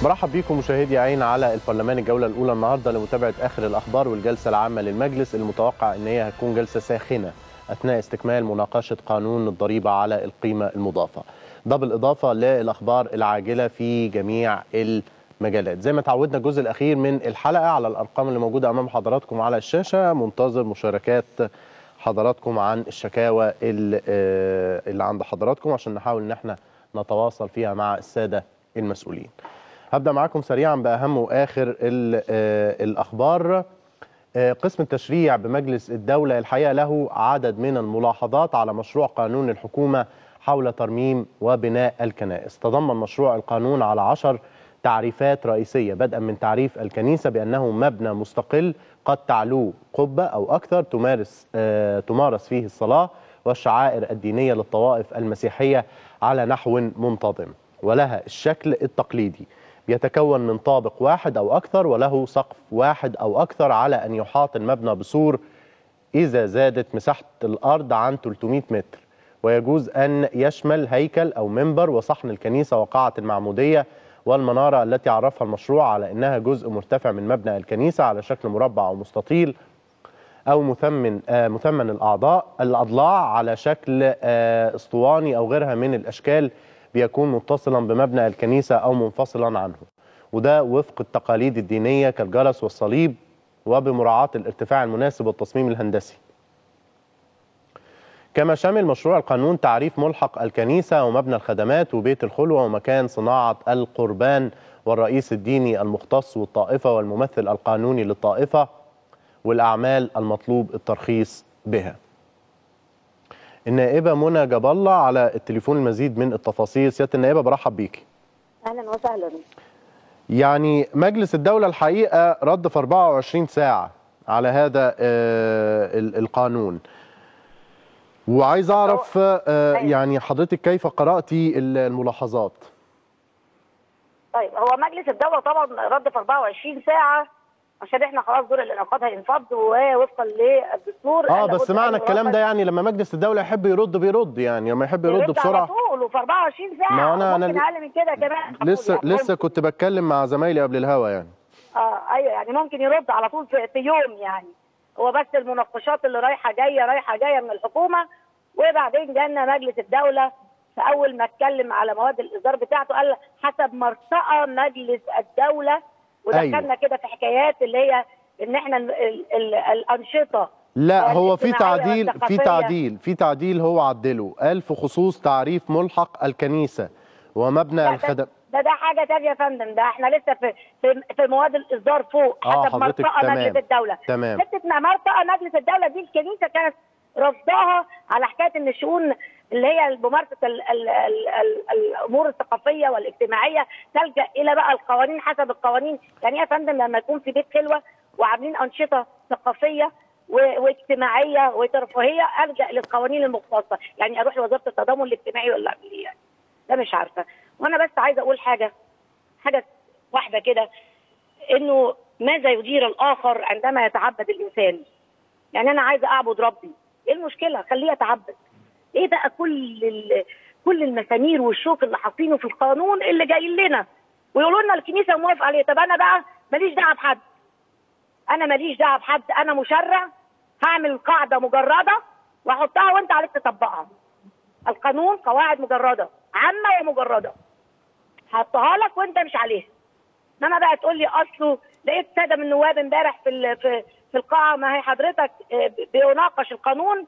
مرحب بكم مشاهدي عين على البرلمان الجوله الاولى النهارده لمتابعه اخر الاخبار والجلسه العامه للمجلس المتوقع ان هي هتكون جلسه ساخنه اثناء استكمال مناقشه قانون الضريبه على القيمه المضافه. ده بالاضافه للاخبار العاجله في جميع المجالات. زي ما تعودنا الجزء الاخير من الحلقه على الارقام اللي موجوده امام حضراتكم على الشاشه منتظر مشاركات حضراتكم عن الشكاوى اللي, اللي عند حضراتكم عشان نحاول ان احنا نتواصل فيها مع الساده المسؤولين. هبدا معاكم سريعا باهم واخر الاخبار قسم التشريع بمجلس الدوله الحقيقه له عدد من الملاحظات على مشروع قانون الحكومه حول ترميم وبناء الكنائس تضمن مشروع القانون على عشر تعريفات رئيسيه بدءا من تعريف الكنيسه بانه مبنى مستقل قد تعلو قبه او اكثر تمارس تمارس فيه الصلاه والشعائر الدينيه للطوائف المسيحيه على نحو منتظم ولها الشكل التقليدي يتكون من طابق واحد أو أكثر وله سقف واحد أو أكثر على أن يحاط المبنى بسور إذا زادت مساحة الأرض عن 300 متر ويجوز أن يشمل هيكل أو منبر وصحن الكنيسة وقاعة المعمودية والمنارة التي عرفها المشروع على أنها جزء مرتفع من مبنى الكنيسة على شكل مربع أو مستطيل أو مثمن آه مثمن الأعضاء الأضلاع على شكل آه اسطواني أو غيرها من الأشكال بيكون متصلا بمبنى الكنيسة أو منفصلا عنه وده وفق التقاليد الدينية كالجرس والصليب وبمراعاة الارتفاع المناسب والتصميم الهندسي كما شمل مشروع القانون تعريف ملحق الكنيسة ومبنى الخدمات وبيت الخلوة ومكان صناعة القربان والرئيس الديني المختص والطائفة والممثل القانوني للطائفة والأعمال المطلوب الترخيص بها النائبة منى جاب الله على التليفون المزيد من التفاصيل سيادة النائبة برحب بيكي اهلا وسهلا يعني مجلس الدولة الحقيقة رد في 24 ساعة على هذا القانون وعايز أعرف يعني حضرتك كيف قرأتي الملاحظات طيب هو مجلس الدولة طبعا رد في 24 ساعة عشان احنا خلاص دور الانعقاد هينفض ووفقا للدستور اه بس معنى الكلام ده يعني لما مجلس الدوله يحب يرد بيرد يعني لما يحب يرد بسرعه على طول وفي 24 ساعه ما انا ممكن انا اقل من كده كمان لسه يعني لسه كنت بتكلم مع زمايلي قبل الهوا يعني اه ايوه يعني ممكن يرد على طول في, في يوم يعني هو بس المناقشات اللي رايحه جايه رايحه جايه من الحكومه وبعدين جانا مجلس الدوله فاول ما اتكلم على مواد الاصدار بتاعته قال حسب ما ارتقى مجلس الدوله ودخلنا أيوة. كده في حكايات اللي هي ان احنا ال ال الانشطه لا هو في تعديل في تعديل في تعديل هو عدله قال في خصوص تعريف ملحق الكنيسه ومبنى الخدم ده ده حاجه ثانيه يا فندم ده احنا لسه في في, في مواد الاصدار فوق آه حسب ما ارتقى مجلس الدوله تمام حته ما ارتقى مجلس الدوله دي الكنيسه كانت رفضها على حكايه ان الشؤون اللي هي ممارسه ال ال ال ال الامور الثقافيه والاجتماعيه تلجا الى بقى القوانين حسب القوانين يعني يا فندم لما يكون في بيت خلوه وعاملين انشطه ثقافيه واجتماعيه وترفيهيه الجا للقوانين المختصه يعني اروح لوزاره التضامن الاجتماعي ولا اعمل ايه يعني ده مش عارفه وانا بس عايزه اقول حاجه حاجه واحده كده انه ماذا يدير الاخر عندما يتعبد الانسان يعني انا عايزه اعبد ربي ايه المشكله خليه يتعبد ايه بقى كل كل المسامير والشوك اللي حاطينه في القانون اللي جاي لنا ويقولوا لنا الكنيسه موافقه عليه طب انا بقى ماليش دعوه بحد انا ماليش دعوه بحد انا مشرع هعمل قاعده مجرده واحطها وانت عليك تطبقها القانون قواعد مجرده عامه ومجرده هحطها لك وانت مش عليها انما بقى تقول لي اصله لقيت ساده من النواب امبارح في في في القاعه ما هي حضرتك بيناقش القانون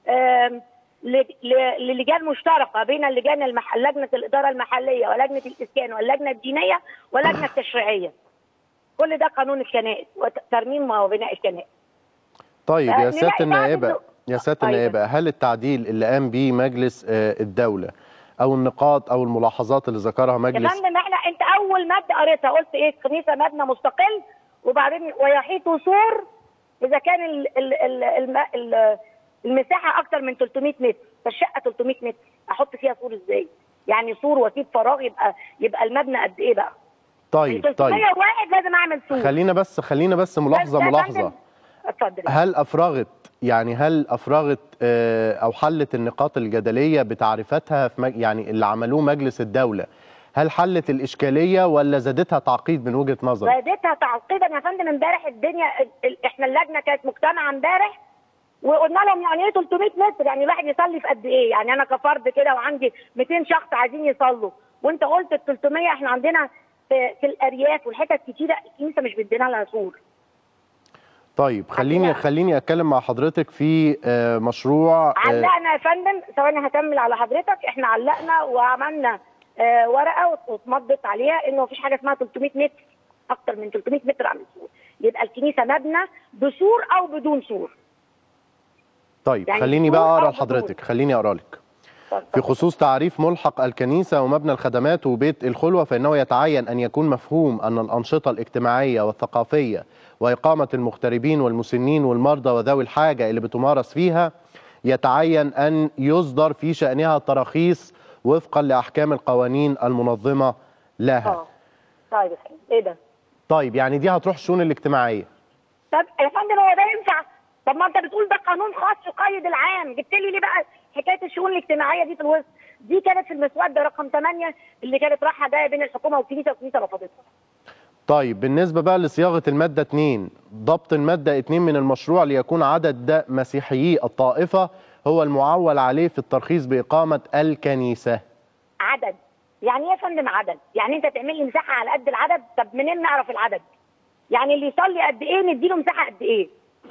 للجان مشتركه بين اللجان المح... لجنه الاداره المحليه ولجنه الاسكان واللجنه الدينيه واللجنه التشريعيه. كل ده قانون الكنائس وترميم وبناء الكنائس. طيب يا سياده النائبه يا سياده النائبه هل التعديل اللي قام به مجلس الدوله او النقاط او الملاحظات اللي ذكرها مجلس يا فندم احنا انت اول ماده قريتها قلت ايه الكنيسه مبنى مستقل وبعدين ويحيطه سور اذا كان ال ال ال ال ال المساحه اكتر من 300 متر فالشقه 300 متر احط فيها سور ازاي يعني سور واسيب فراغ يبقى يبقى المبنى قد ايه بقى طيب طيب 301 لازم اعمل سور خلينا بس خلينا بس ملاحظه ملاحظه اتفضل هل افرغت يعني هل افرغت او حلت النقاط الجدليه بتعريفاتها في مج... يعني اللي عملوه مجلس الدوله هل حلت الاشكاليه ولا زادتها تعقيد من وجهه نظرك زادتها تعقيدا يا فندم امبارح الدنيا ال- احنا اللجنه كانت مجتمعه امبارح وقلنا لهم يعني ايه 300 متر يعني الواحد يصلي في قد ايه يعني انا كفرد كده وعندي 200 شخص عايزين يصلوا وانت قلت ال 300 احنا عندنا في, في الارياف والحتت كتيره الكنيسه مش بتدينا لها سور طيب خليني عندنا- خليني اتكلم مع حضرتك في آه، مشروع آه، علقنا يا فندم ثواني هكمل على حضرتك احنا علقنا وعملنا آه ورقه وات- واتمضت عليها انه مفيش حاجه اسمها 300 متر اكتر من 300 متر عن السور يبقى الكنيسه مبنى بسور او بدون سور طيب يعني خليني سور بقى أو اقرا بدون. لحضرتك خليني اقرا لك في اتفضل. خصوص تعريف ملحق الكنيسة ومبنى الخدمات وبيت الخلوة فإنه يتعين أن يكون مفهوم أن الأنشطة الاجتماعية والثقافية وإقامة المغتربين والمسنين والمرضى وذوي الحاجة اللي بتمارس فيها يتعين أن يصدر في شأنها تراخيص وفقا لأحكام القوانين المنظمة لها اه طيب يا فندم ايه ده؟ طيب يعني دي هتروح الشؤون الاجتماعية طب يا فندم هو ده ينفع؟ طب ما انت بتقول ده قانون خاص يقيد العام، جبت لي ليه بقى حكايه الشؤون الاجتماعيه دي في الوسط؟ دي كانت في المسوده رقم 8 اللي كانت رايحه جايه بين الحكومه والكنيسه والكنيسه رفضتها. طيب بالنسبة بقى لصياغة المادة 2 ضبط المادة 2 من المشروع ليكون عدد ده مسيحيي الطائفة هو المعول عليه في الترخيص بإقامة الكنيسة عدد يعني ايه يا فندم عدد؟ يعني انت تعمل لي مساحه على قد العدد؟ طب منين نعرف العدد؟ يعني اللي يصلي قد ايه نديله مساحه قد ايه؟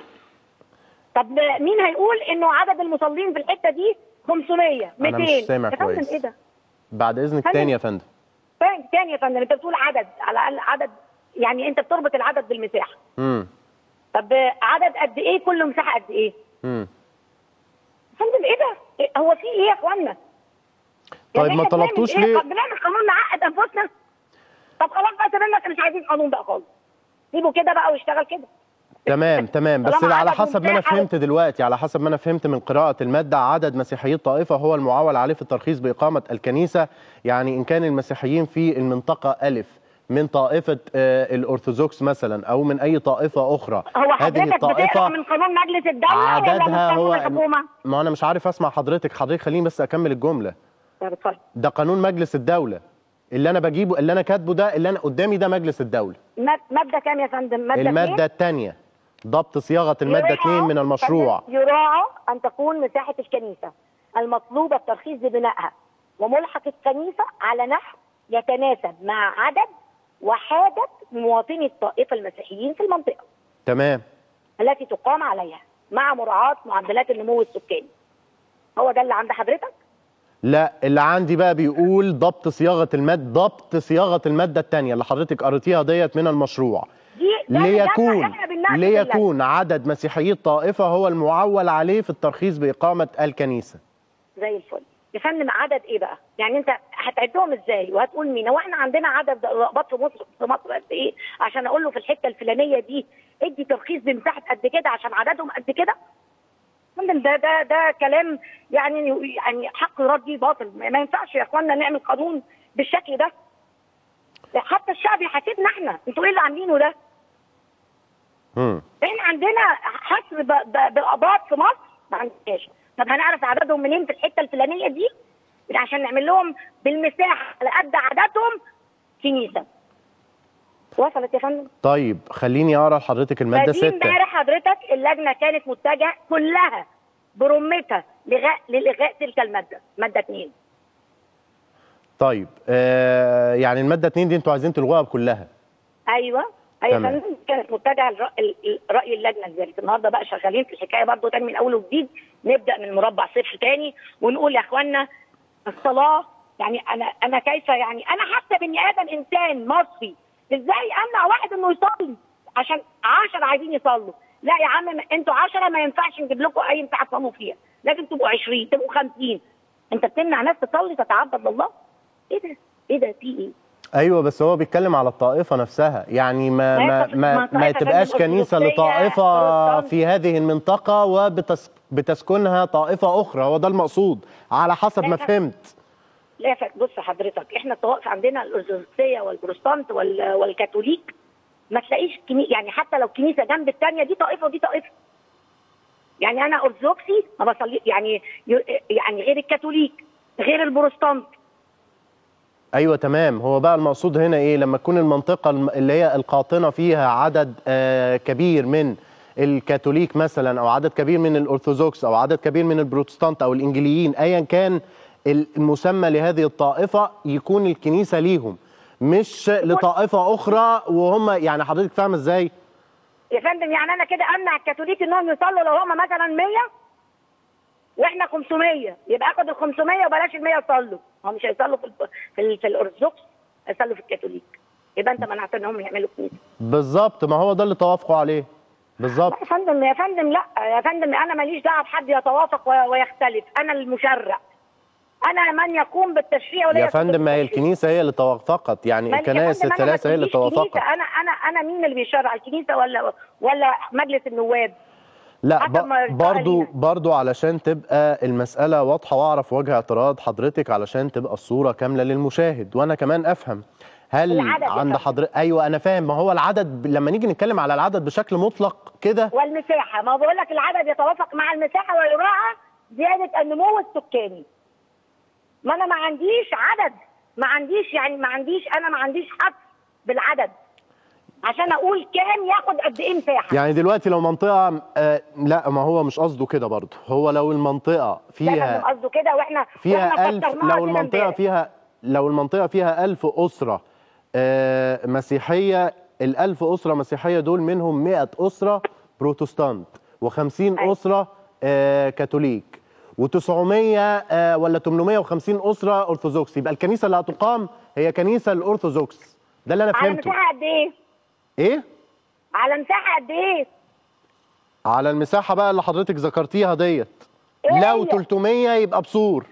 طب مين هيقول انه عدد المصلين في الحته دي 500 200 أنا مش سامع يا فندم كويس. ايه ده؟ بعد إذنك فندم. تاني يا فندم فاهم تاني يا فندم انت بتقول عدد على الاقل عدد يعني انت بتربط العدد بالمساحه مم. طب عدد قد ايه كل مساحه قد ايه؟ مم. يا فندم ايه ده؟ إيه هو في ايه يا اخوانا؟ طيب يعني ما إحنا بنعمل طلبتوش إيه؟ ليه؟ طب بنعمل قانون نعقد انفسنا طب خلاص بقى سيبنا احنا مش عايزين قانون بقى خالص سيبه كده بقى ويشتغل كده تمام تمام بس طالما على عدد حسب ما انا متاح أو- فهمت دلوقتي على حسب ما انا فهمت من قراءة المادة عدد مسيحيي الطائفة هو المعول عليه في الترخيص بإقامة الكنيسة يعني إن كان المسيحيين في المنطقة ألف من طائفة آه، الأرثوذكس مثلا أو من أي طائفة أخرى هو هذه حضرتك بتقرا الطائفة من قانون مجلس الدوله ولا من عددها قانون هو الحكومه؟ ما انا مش عارف اسمع حضرتك حضرتك خليني بس اكمل الجمله طب اتفضل ده قانون مجلس الدوله اللي انا بجيبه اللي انا كاتبه ده اللي انا قدامي ده مجلس الدوله ماد- ماده كام يا فندم؟ ماده الماده اتنين؟ الثانيه ضبط صياغه الماده يراعى- 2 من المشروع فندم، يراعى ان تكون مساحه الكنيسه المطلوبه الترخيص ببنائها وملحق الكنيسه على نحو يتناسب مع عدد وحاجه مواطني الطائفه المسيحيين في المنطقه تمام التي تقام عليها مع مراعاه معدلات النمو السكاني. هو ده اللي عند حضرتك؟ لا اللي عندي بقى بيقول ضبط صياغه الماده ضبط صياغه الماده الثانيه اللي حضرتك قريتيها ديت من المشروع دي ده اللي ليكون احنا بنناقش في اللجنة. ليكون عدد مسيحيي الطائفه هو المعول عليه في الترخيص باقامه الكنيسه زي الفل يا فندم عدد ايه بقى؟ يعني انت هتعدهم ازاي وهتقول مين؟ هو احنا عندنا عدد رقبات في مصر في مصر قد ايه؟ عشان اقول له في الحته الفلانيه دي ادي ترخيص بمساحه قد كده عشان عددهم قد كده؟ يا فندم ده ده ده كلام يعني يعني حق ردي باطل ما ينفعش يا اخوانا نعمل قانون بالشكل ده حتى الشعب يحاسبنا احنا انتوا ايه اللي عاملينه ده؟ مم. احنا عندنا حصر ب- ب- بقباط في مصر ما عندناش طب هنعرف عددهم منين في الحته الفلانيه دي عشان نعمل لهم بالمساحه على قد عددهم كنيسه وصلت يا فندم طيب خليني اقرا لحضرتك الماده فدي 6 امبارح حضرتك اللجنه كانت متجهه كلها برمتها لغاء لالغاء تلك الماده ماده 2 طيب آه يعني الماده 2 دي انتوا عايزين تلغوها كلها ايوه ايوه يا تمام. فندم كانت متجهه لرأ- ال- ال- راي اللجنه لذلك النهارده بقى شغالين في الحكايه برضه تاني من اول وجديد نبدا من مربع صفر تاني ونقول يا اخوانا الصلاه يعني انا انا كيف يعني انا حتى بني ادم انسان مصري ازاي امنع واحد انه يصلي عشان 10 عايزين يصلوا لا يا عم ما- انتوا 10 ما ينفعش نجيب لكم اي مساحه تصلوا فيها لازم تبقوا 20 تبقوا 50 انت بتمنع ناس تصلي تتعبد لله ايه ده ايه ده في ايه ايوه بس هو بيتكلم على الطائفه نفسها يعني ما ما ما هي طائفة- ما, ما ما طائفة تبقاش فندم كنيسه أرثوذكسية، لطائفه بروتستانت. في هذه المنطقه وبتسكنها طائفه اخرى هو ده المقصود على حسب ما لا. فهمت لا ف- بص حضرتك احنا الطوائف عندنا الارثوذكسيه والبروتستانت وال- والكاثوليك ما تلاقيش كني... يعني حتى لو كنيسه جنب الثانيه دي طائفه ودي طائفه يعني انا ارثوذكسي ما بصلي يعني ي- يعني غير الكاثوليك غير البروتستانت ايوه تمام هو بقى المقصود هنا ايه لما تكون المنطقه الم- اللي هي القاطنه فيها عدد آه كبير من الكاثوليك مثلا او عدد كبير من الارثوذكس او عدد كبير من البروتستانت او الانجليين ايا كان المسمى لهذه الطائفه يكون الكنيسه ليهم مش لطائفه اخرى وهم يعني حضرتك فاهمه ازاي يا فندم يعني انا كده امنع الكاثوليك انهم يصلوا لو هم مثلا 100 واحنا 500 يبقى اخد ال 500 وبلاش ال 100 يصلوا هم مش هيصلوا في ال- في, ال- في الارثوذكس هيصلوا في الكاثوليك يبقى انت منعت انهم يعملوا كنيسه بالظبط ما هو ده اللي توافقوا عليه بالظبط لا يا فندم يا فندم لا يا فندم انا ماليش دعوه بحد يتوافق و- ويختلف انا المشرع انا من يقوم بالتشريع ولا يا يقوم فندم ما هي بالتشريع. الكنيسه هي اللي توافقت يعني ما- يا الكنائس فندم أنا ما الثلاثه هي اللي تقوليش توافقت كنيسة. انا انا انا مين اللي بيشرع الكنيسه ولا ولا مجلس النواب لا حسب ب- ما يرجع برضو لينا. برضو علشان تبقى المسألة واضحة واعرف وجه اعتراض حضرتك علشان تبقى الصورة كاملة للمشاهد وانا كمان افهم هل العدد يا عند فندم. حضرتك ايوه انا فاهم ما هو العدد ب- لما نيجي نتكلم على العدد بشكل مطلق كده والمساحه ما بقول لك العدد يتوافق مع المساحه ويراعى زياده النمو السكاني ما انا ما عنديش عدد ما عنديش يعني ما عنديش انا ما عنديش حد بالعدد عشان اقول كام ياخد قد ايه مساحه يعني دلوقتي لو منطقة آه لا ما هو مش قصده كده برضو هو لو المنطقة ده كان فيها قصده كده واحنا واحنا فيها ألف فسرناها لو كده المنطقة امبارح. فيها لو المنطقة فيها ألف أسرة آه، مسيحية الألف أسرة مسيحية دول منهم مئة أسرة بروتستانت وخمسين أيوة. أسرة آه، كاثوليك و900 ولا 850 أسرة أرثوذكس يبقى الكنيسة اللي هتقام هي كنيسة الأرثوذكس ده اللي أنا على فهمته مساحه قد ايه؟ إيه؟ على مساحه قد ايه؟ على المساحة بقى اللي حضرتك ذكرتيها ديت إيه لو هي؟ 300 يبقى بسور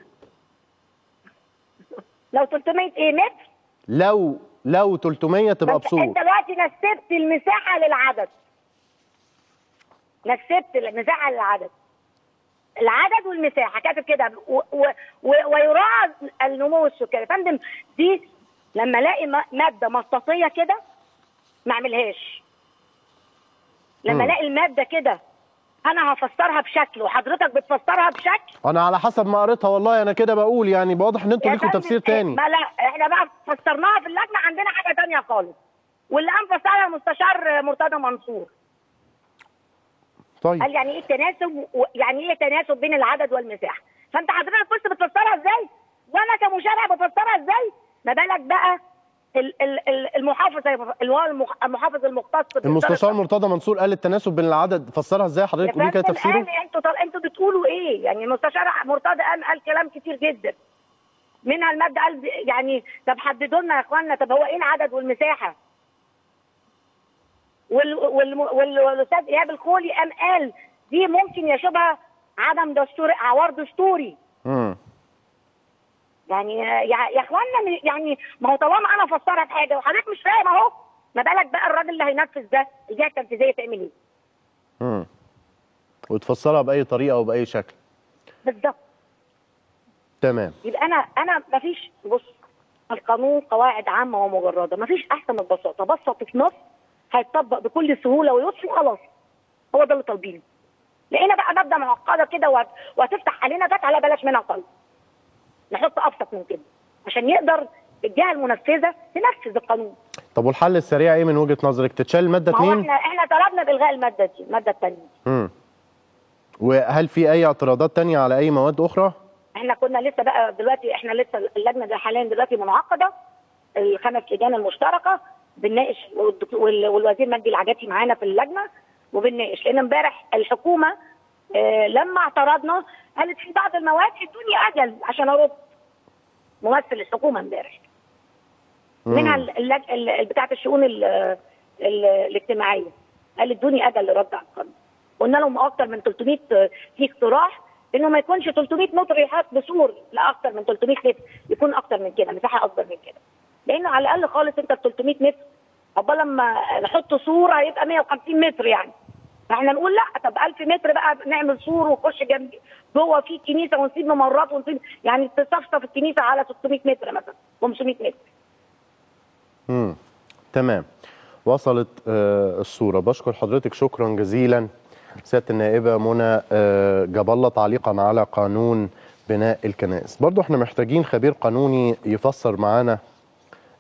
لو 300 ايه متر؟ لو لو 300 تبقى بس بسور انت دلوقتي نسبت المساحه للعدد نسبت المساحه للعدد العدد والمساحه كاتب كده و- و- و- ويراعى النمو السكاني يا فندم دي لما الاقي م- ماده مطاطيه كده ما اعملهاش لما مم. الاقي الماده كده انا هفسرها بشكل وحضرتك بتفسرها بشكل انا على حسب ما قريتها والله انا كده بقول يعني واضح ان انتوا يا ليكوا فندم، تفسير تاني ما لا احنا بقى فسرناها في اللجنه عندنا حاجه تانية خالص واللي قام فسرها المستشار مرتضى منصور طيب قال يعني ايه التناسب و- يعني ايه تناسب بين العدد والمساحه فانت حضرتك كنت بتفسرها ازاي وانا كمشرع بفسرها ازاي ما بالك بقى ال- ال- ال- المحافظ اللي هو المخ- المحافظ المختص بإدارة المستشار مرتضى منصور قال التناسب بين العدد فسرها ازاي يا حضرتك قولي كده فندم تفسيره قال انتوا طل... انتوا بتقولوا ايه؟ يعني المستشار مرتضى قام قال كلام كتير جدا. منها الماده قال ب- يعني طب حددوا لنا يا اخوانا طب هو ايه العدد والمساحه؟ وال... وال... وال... والاستاذ ايهاب الخولي قام قال دي ممكن يشوبها عدم دستوري عوار دستوري. امم يعني يا يا اخوانا م- يعني ما هو طالما انا فسرها بحاجه وحضرتك مش فاهم اهو ما بالك بقى الراجل اللي هينفذ ده الجهه التنفيذيه تعمل ايه؟ امم وتفسرها باي طريقه وباي شكل بالظبط تمام يبقى انا انا مفيش بص القانون قواعد عامه ومجرده مفيش احسن من البساطه بسط في نص هيتطبق بكل سهوله ويسر وخلاص هو ده اللي طالبينه لقينا بقى مبدا معقده كده وهت- وهتفتح علينا فتحه لا بلاش منها خالص نحط ابسط من كده عشان يقدر الجهه المنفذه تنفذ القانون طب والحل السريع ايه من وجهه نظرك تتشال الماده ما هو 2 احنا احنا طلبنا بالغاء الماده دي الماده الثانيه امم وهل في اي اعتراضات تانية على اي مواد اخرى احنا كنا لسه بقى دلوقتي احنا لسه اللجنه دي حاليا دلوقتي منعقده الخمس لجان المشتركه بنناقش والدك- وال- والوزير مجدي العجاتي معانا في اللجنه وبنناقش لان امبارح الحكومه اه لما اعترضنا قالت في بعض المواد ادوني اجل عشان ارد ممثل الحكومه امبارح مم. منها ال- اللج- ال- بتاعه الشؤون ال- ال- الاجتماعيه قال ادوني اجل لرد على القانون قلنا لهم اكتر من 300 في اقتراح انه ما يكونش 300 متر يحط بسور لا اكتر من 300 متر يكون اكتر من كده مساحه اكبر من كده لانه على الاقل خالص انت ب 300 متر عقبال لما نحط سور هيبقى 150 متر يعني فاحنا نقول لا طب 1000 متر بقى نعمل سور ونخش جنب جوه في كنيسه ونسيب ممرات ونسيب يعني تصفصف الكنيسه على 600 متر مثلا 500 متر امم تمام وصلت آه الصوره بشكر حضرتك شكرا جزيلا سياده النائبه منى آه جاب الله تعليقا على قانون بناء الكنائس برضو احنا محتاجين خبير قانوني يفسر معانا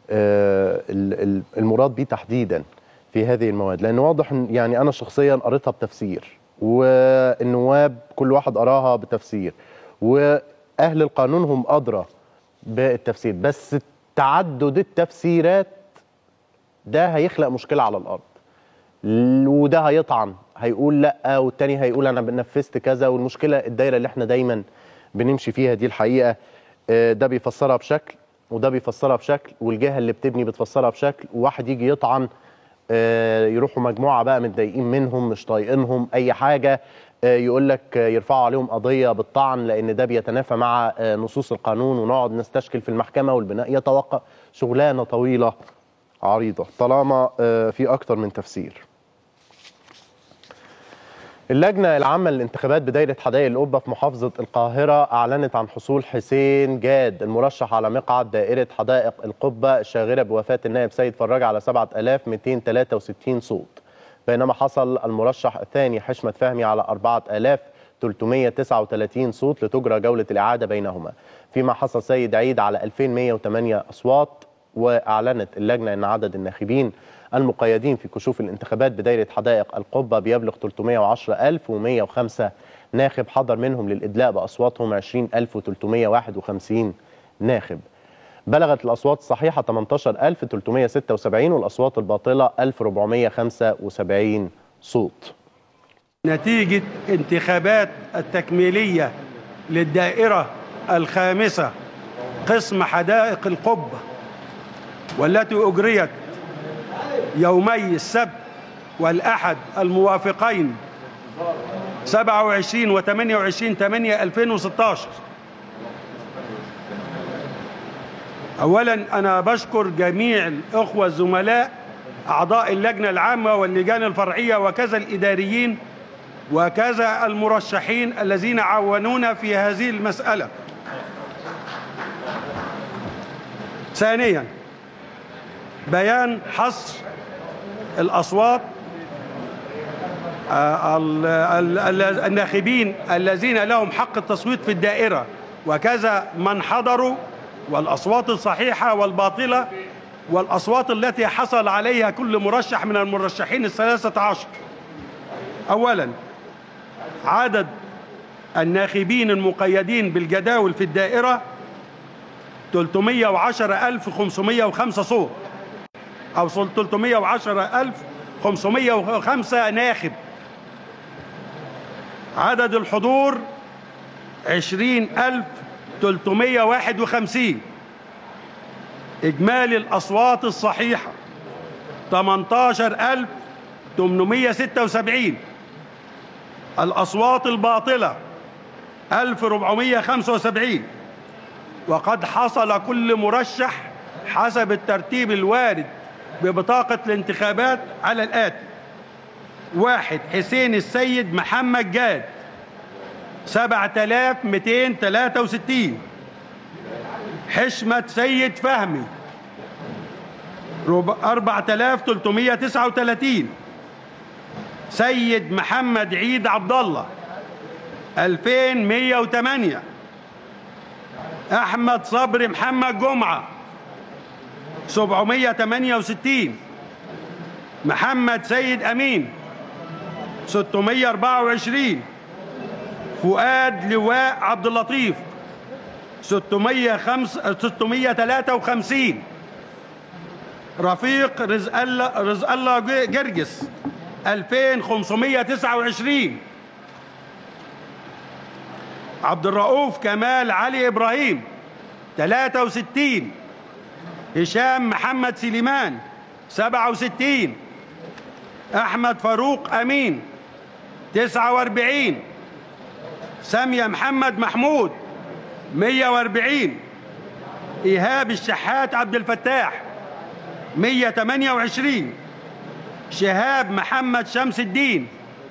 آه، ال- ال- المراد بيه تحديدا في هذه المواد لان واضح إن- يعني انا شخصيا قريتها بتفسير والنواب كل واحد قراها بتفسير واهل القانون هم ادرى بالتفسير بس تعدد التفسيرات ده هيخلق مشكله على الارض ل- وده هيطعن هيقول لا والتاني هيقول انا نفذت كذا والمشكله الدايره اللي احنا دايما بنمشي فيها دي الحقيقه آه، ده بيفسرها بشكل وده بيفسرها بشكل والجهه اللي بتبني بتفسرها بشكل وواحد يجي يطعن آه، يروحوا مجموعه بقى متضايقين منهم مش طايقينهم اي حاجه آه، يقول لك آه، يرفعوا عليهم قضيه بالطعن لان ده بيتنافى مع آه، نصوص القانون ونقعد نستشكل في المحكمه والبناء يتوقع شغلانه طويله عريضه طالما آه، في اكتر من تفسير اللجنة العامة للانتخابات بدايرة حدائق القبة في محافظة القاهرة أعلنت عن حصول حسين جاد المرشح على مقعد دائرة حدائق القبة الشاغرة بوفاة النائب سيد فراج على 7263 صوت بينما حصل المرشح الثاني حشمت فهمي على 4339 صوت لتجرى جولة الإعادة بينهما فيما حصل سيد عيد على 2108 أصوات وأعلنت اللجنة أن عدد الناخبين المقيدين في كشوف الانتخابات بدايرة حدائق القبة بيبلغ 310105 ناخب حضر منهم للإدلاء بأصواتهم 20351 ناخب بلغت الأصوات الصحيحة 18376 والأصوات الباطلة 1475 صوت نتيجة انتخابات التكميلية للدائرة الخامسة قسم حدائق القبة والتي أجريت يومي السبت والأحد الموافقين 27 و 28 8 2016 أولا أنا بشكر جميع الأخوة الزملاء أعضاء اللجنة العامة واللجان الفرعية وكذا الإداريين وكذا المرشحين الذين عاونونا في هذه المسألة ثانيا بيان حصر الأصوات آه، ال- ال- ال- الناخبين الذين لهم حق التصويت في الدائرة وكذا من حضروا والأصوات الصحيحة والباطلة والأصوات التي حصل عليها كل مرشح من المرشحين الثلاثة عشر أولا عدد الناخبين المقيدين بالجداول في الدائرة 310505 صوت أو 310505 ناخب عدد الحضور 20351 إجمالي الأصوات الصحيحة 18876 الأصوات الباطلة 1475 وقد حصل كل مرشح حسب الترتيب الوارد ببطاقة الانتخابات على الآتي واحد حسين السيد محمد جاد 7263 حشمة سيد فهمي رب- 4339 سيد محمد عيد عبد الله 2108 احمد صبري محمد جمعه 768 محمد سيد امين 624 فؤاد لواء عبد اللطيف 605 653 رفيق رزق الله رزق الله جرجس 2529 عبد الرؤوف كمال علي ابراهيم 63 هشام محمد سليمان 67 احمد فاروق امين 49 سامية محمد محمود 140 ايهاب الشحات عبد الفتاح 128 شهاب محمد شمس الدين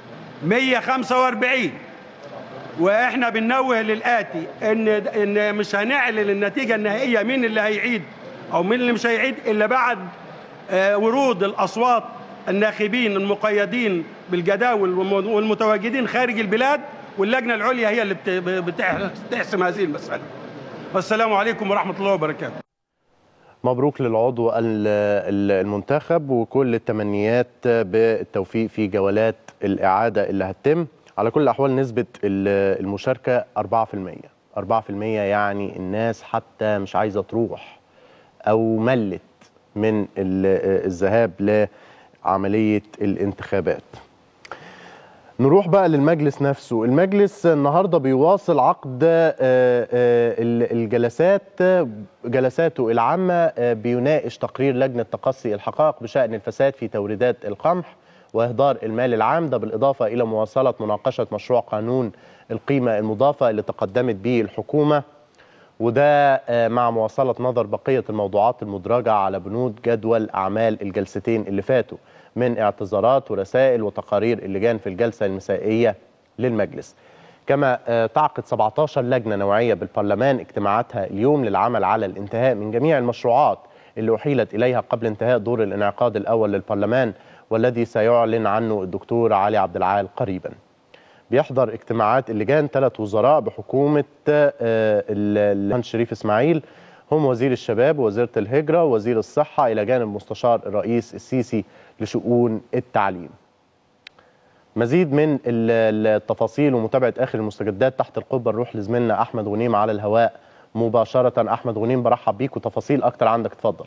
145 واحنا بننوه للاتي ان ان مش هنعلن النتيجه النهائيه مين اللي هيعيد او مين اللي مش هيعيد الا بعد آه، ورود الاصوات الناخبين المقيدين بالجداول والم- والمتواجدين خارج البلاد واللجنه العليا هي اللي بت- بتح- بتحسم هذه المساله والسلام عليكم ورحمه الله وبركاته مبروك للعضو ال- ال- المنتخب وكل التمنيات بالتوفيق في جولات الإعادة اللي هتتم على كل الأحوال نسبة ال- المشاركة 4% 4% يعني الناس حتى مش عايزة تروح أو ملت من ال- الذهاب لعملية الانتخابات نروح بقى للمجلس نفسه المجلس النهارده بيواصل عقد آه، آه، ال- الجلسات آه، جلساته العامة آه، بيناقش تقرير لجنة تقصي الحقائق بشأن الفساد في توريدات القمح وإهدار المال العام ده بالإضافة إلى مواصلة مناقشة مشروع قانون القيمة المضافة اللي تقدمت به الحكومة وده آه، مع مواصلة نظر بقية الموضوعات المدرجة على بنود جدول أعمال الجلستين اللي فاتوا من اعتذارات ورسائل وتقارير اللجان في الجلسة المسائية للمجلس كما آه، تعقد 17 لجنة نوعية بالبرلمان اجتماعاتها اليوم للعمل على الانتهاء من جميع المشروعات اللي أحيلت إليها قبل انتهاء دور الانعقاد الأول للبرلمان والذي سيعلن عنه الدكتور علي عبد العال قريباً بيحضر اجتماعات اللجان ثلاث وزراء بحكومة آه، ال- المهندس شريف إسماعيل هم وزير الشباب ووزيرة الهجرة ووزير الصحة إلى جانب مستشار الرئيس السيسي لشؤون التعليم مزيد من ال- التفاصيل ومتابعة آخر المستجدات تحت القبة نروح لزميلنا أحمد غنيم على الهواء مباشرة أحمد غنيم برحب بيك وتفاصيل أكتر عندك اتفضل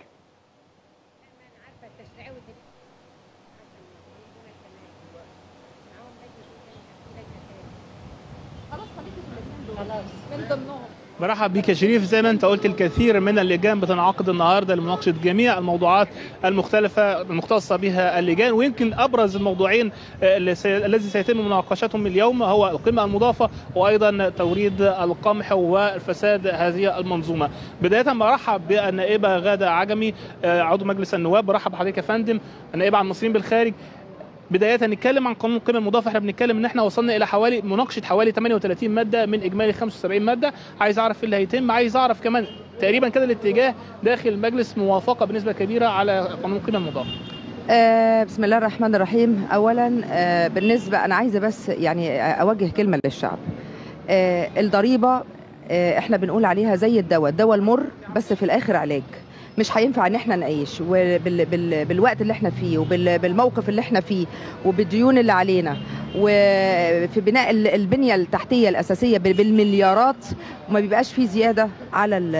برحب بيك يا شريف زي ما انت قلت الكثير من اللجان بتنعقد النهارده لمناقشه جميع الموضوعات المختلفه المختصه بها اللجان ويمكن ابرز الموضوعين آه، اللي سي... الذي سيتم مناقشتهم اليوم هو القيمه المضافه وايضا توريد القمح والفساد هذه المنظومه. بدايه برحب بالنائبه غاده عجمي آه، عضو مجلس النواب برحب بحضرتك يا فندم النائبه عن المصريين بالخارج بدايه نتكلم عن قانون القيمه المضافه احنا بنتكلم ان احنا وصلنا الى حوالي مناقشه حوالي 38 ماده من اجمالي 75 ماده عايز اعرف ايه اللي هيتم عايز اعرف كمان تقريبا كده الاتجاه داخل المجلس موافقه بنسبه كبيره على قانون القيمه المضافه آه، بسم الله الرحمن الرحيم اولا آه، بالنسبه انا عايزه بس يعني اوجه كلمه للشعب آه، الضريبه آه، احنا بنقول عليها زي الدواء الدواء المر بس في الاخر علاج مش هينفع ان احنا نعيش وبال بال بالوقت اللي احنا فيه وبالموقف اللي احنا فيه وبالديون اللي علينا وفي بناء ال- البنيه التحتيه الاساسيه بال- بالمليارات وما بيبقاش فيه زياده على ال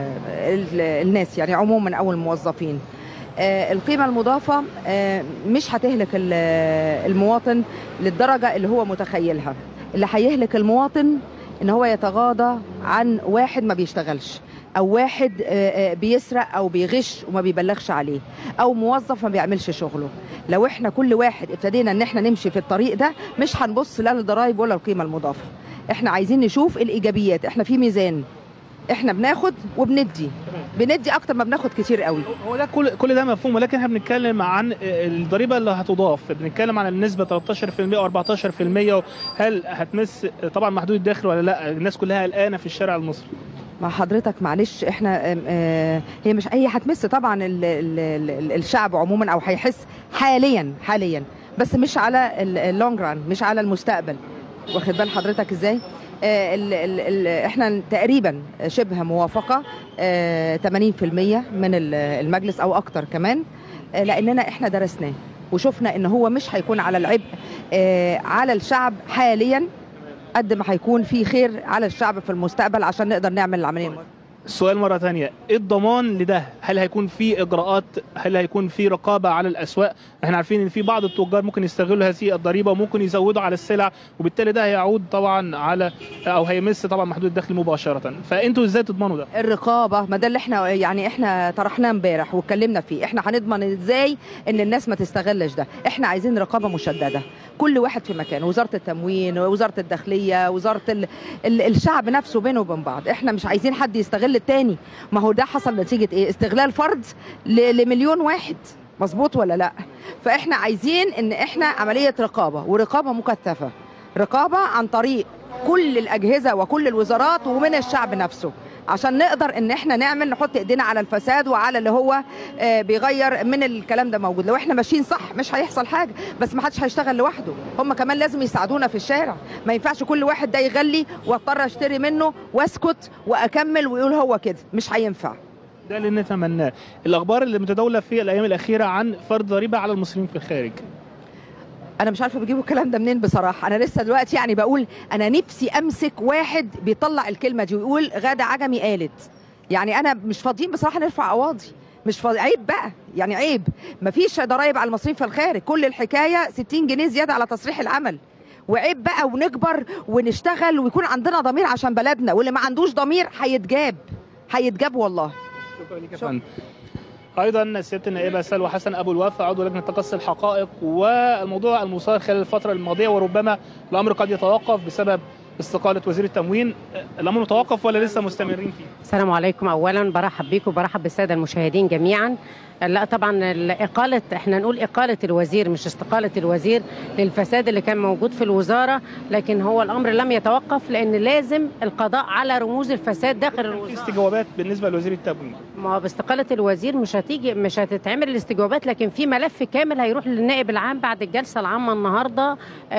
ال الناس يعني عموما او الموظفين آه، القيمة المضافة آه، مش هتهلك ال- المواطن للدرجة اللي هو متخيلها اللي هيهلك المواطن ان هو يتغاضى عن واحد ما بيشتغلش او واحد آه، آه، بيسرق او بيغش وما بيبلغش عليه او موظف ما بيعملش شغله لو احنا كل واحد ابتدينا ان احنا نمشي في الطريق ده مش هنبص لا للضرايب ولا القيمة المضافة احنا عايزين نشوف الايجابيات احنا في ميزان احنا بناخد وبندي بندي اكتر ما بناخد كتير قوي هو ده كل كل ده مفهوم ولكن احنا بنتكلم عن الضريبه اللي هتضاف بنتكلم عن النسبه 13% او 14% هل هتمس طبعا محدود الدخل ولا لا الناس كلها قلقانه في الشارع المصري مع حضرتك معلش احنا آم، آه، هي مش هي هتمس طبعا ال ال ال الشعب عموما او هيحس حاليا حاليا بس مش على اللونج ران مش على المستقبل واخد بال حضرتك ازاي آه، ال ال ال احنا تقريبا شبه موافقه آه، 80% من ال- المجلس او اكتر كمان آه، لاننا احنا درسناه وشفنا ان هو مش هيكون على العبء آه، على الشعب حاليا قد ما هيكون في خير على الشعب في المستقبل عشان نقدر نعمل العمليه المرة. السؤال مرة تانية ايه الضمان لده هل هيكون في اجراءات هل هيكون في رقابة على الاسواق احنا عارفين ان في بعض التجار ممكن يستغلوا هذه الضريبة وممكن يزودوا على السلع وبالتالي ده هيعود طبعا على او هيمس طبعا محدود الدخل مباشرة فانتوا ازاي تضمنوا ده الرقابه ما ده اللي احنا يعني احنا طرحناه امبارح واتكلمنا فيه احنا هنضمن ازاي ان الناس ما تستغلش ده احنا عايزين رقابه مشدده كل واحد في مكانه وزاره التموين وزاره الداخليه وزاره ال... ال... الشعب نفسه بينه وبين بعض احنا مش عايزين حد يستغل التاني ما هو ده حصل نتيجه ايه استغلال فرد ل... لمليون واحد مظبوط ولا لا فاحنا عايزين ان احنا عمليه رقابه ورقابه مكثفه رقابه عن طريق كل الاجهزه وكل الوزارات ومن الشعب نفسه عشان نقدر ان احنا نعمل نحط ايدينا على الفساد وعلى اللي هو آه، بيغير من الكلام ده موجود لو احنا ماشيين صح مش هيحصل حاجه بس ما حدش هيشتغل لوحده هم كمان لازم يساعدونا في الشارع ما ينفعش كل واحد ده يغلي واضطر اشتري منه واسكت واكمل ويقول هو كده مش هينفع ده اللي نتمناه الاخبار اللي متداوله في الايام الاخيره عن فرض ضريبه على المصريين في الخارج انا مش عارفه بيجيبوا الكلام ده منين بصراحه انا لسه دلوقتي يعني بقول انا نفسي امسك واحد بيطلع الكلمه دي ويقول غاده عجمي قالت يعني انا مش فاضيين بصراحه نرفع قواضي مش فاضي عيب بقى يعني عيب مفيش ضرايب على المصريين في الخارج كل الحكايه 60 جنيه زياده على تصريح العمل وعيب بقى ونكبر ونشتغل ويكون عندنا ضمير عشان بلدنا واللي ما عندوش ضمير هيتجاب هيتجاب والله شكرا لك يا فندم ايضا سياده النائبه سلوى حسن ابو الوفا عضو لجنه تقصي الحقائق والموضوع المثار خلال الفتره الماضيه وربما الامر قد يتوقف بسبب استقاله وزير التموين الامر متوقف ولا لسه مستمرين فيه السلام عليكم اولا برحب بيكم وبرحب بالساده المشاهدين جميعا لا طبعا اقاله احنا نقول اقاله الوزير مش استقاله الوزير للفساد اللي كان موجود في الوزاره لكن هو الامر لم يتوقف لان لازم القضاء على رموز الفساد داخل في الوزاره استجوابات بالنسبه لوزير التموين ما هو باستقاله الوزير مش هتيجي مش هتتعمل الاستجوابات لكن في ملف كامل هيروح للنائب العام بعد الجلسه العامه النهارده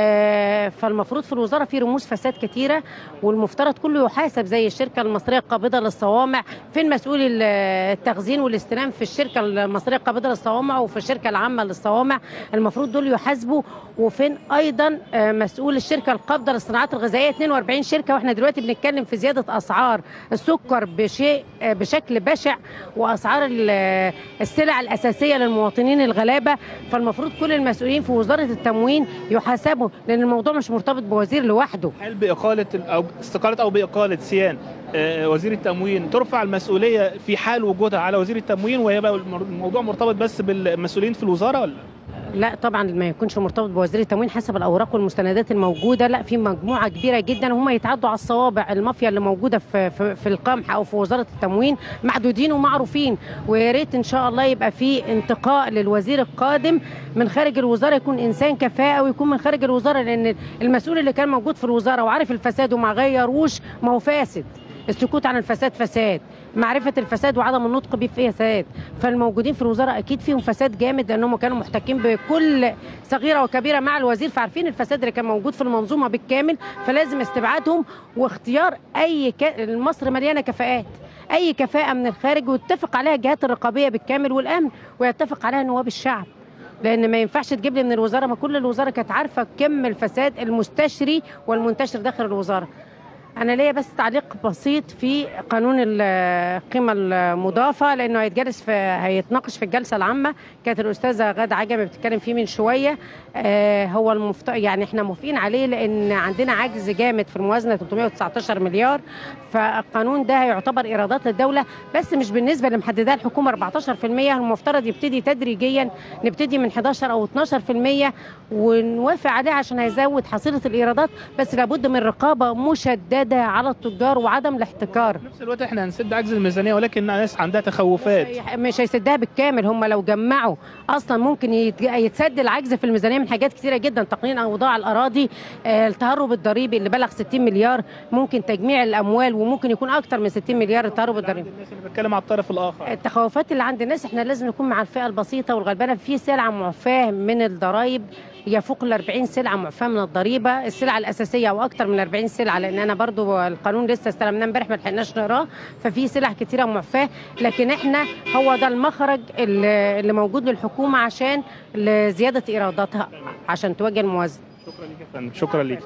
آه، فالمفروض في الوزاره في رموز فساد كتيره والمفترض كله يحاسب زي الشركه المصريه القابضه للصوامع فين مسؤول ال- التخزين والاستلام في الشركه المصريه القابضه للصوامع وفي الشركه العامه للصوامع المفروض دول يحاسبوا وفين ايضا آه، مسؤول الشركه القابضه للصناعات الغذائيه 42 شركه واحنا دلوقتي بنتكلم في زياده اسعار السكر بشيء آه، بشكل بشع واسعار ال- السلع الاساسيه للمواطنين الغلابه فالمفروض كل المسؤولين في وزاره التموين يحاسبوا لان الموضوع مش مرتبط بوزير لوحده هل باقاله ال- او استقاله او باقاله سيان آه، وزير التموين ترفع المسؤوليه في حال وجودها على وزير التموين ويبقى المر- الموضوع مرتبط بس بالمسؤولين في الوزاره ولا لا طبعا ما يكونش مرتبط بوزير التموين حسب الاوراق والمستندات الموجوده لا في مجموعه كبيره جدا وهم يتعدوا على الصوابع المافيا اللي موجوده في في, في القمح او في وزاره التموين معدودين ومعروفين ويا ريت ان شاء الله يبقى في انتقاء للوزير القادم من خارج الوزاره يكون انسان كفاءه ويكون من خارج الوزاره لان المسؤول اللي كان موجود في الوزاره وعارف الفساد وما غيروش ما هو فاسد السكوت عن الفساد فساد معرفة الفساد وعدم النطق به فساد فالموجودين في الوزارة أكيد فيهم فساد جامد لأنهم كانوا محتكين بكل صغيرة وكبيرة مع الوزير فعارفين الفساد اللي كان موجود في المنظومة بالكامل فلازم استبعادهم واختيار أي ك... مصر مليانة كفاءات أي كفاءة من الخارج ويتفق عليها الجهات الرقابية بالكامل والأمن ويتفق عليها نواب الشعب لان ما ينفعش تجيب لي من الوزاره ما كل الوزاره كانت عارفه كم الفساد المستشري والمنتشر داخل الوزاره انا ليا بس تعليق بسيط في قانون ال- القيمه المضافه لانه هيتجلس في هيتناقش في الجلسه العامه كانت الاستاذه غاده عجمي بتتكلم فيه من شويه آه هو المفت... يعني احنا موافقين عليه لان عندنا عجز جامد في الموازنه 319 مليار فالقانون ده هيعتبر ايرادات للدوله بس مش بالنسبه اللي محددها الحكومه 14% المفترض يبتدي تدريجيا نبتدي من 11 او 12% ونوافق عليه عشان هيزود حصيله الايرادات بس لابد من رقابه مشدده على التجار وعدم الاحتكار في نفس الوقت احنا هنسد عجز الميزانيه ولكن الناس عندها تخوفات مش هيسدها بالكامل هم لو جمعوا اصلا ممكن يت- يتسد العجز في الميزانيه من حاجات كثيره جدا تقنين اوضاع الاراضي آه، التهرب الضريبي اللي بلغ 60 مليار ممكن تجميع الاموال وممكن يكون اكتر من 60 مليار التهرب الضريبي الناس اللي بتكلم على الطرف الاخر التخوفات اللي عند الناس احنا لازم نكون مع الفئه البسيطه والغلبانه في سلعه معفاه من الضرائب يفوق ال 40 سلعه معفاه من الضريبه السلعه الاساسيه او اكتر من 40 سلعه لان انا برضو القانون لسه استلمناه امبارح ما لحقناش نقراه ففي سلع كتيره معفاه لكن احنا هو ده المخرج اللي اللي موجود للحكومه عشان لزياده ايراداتها عشان تواجه الموازنه شكرا لك يا فندم شكرا لك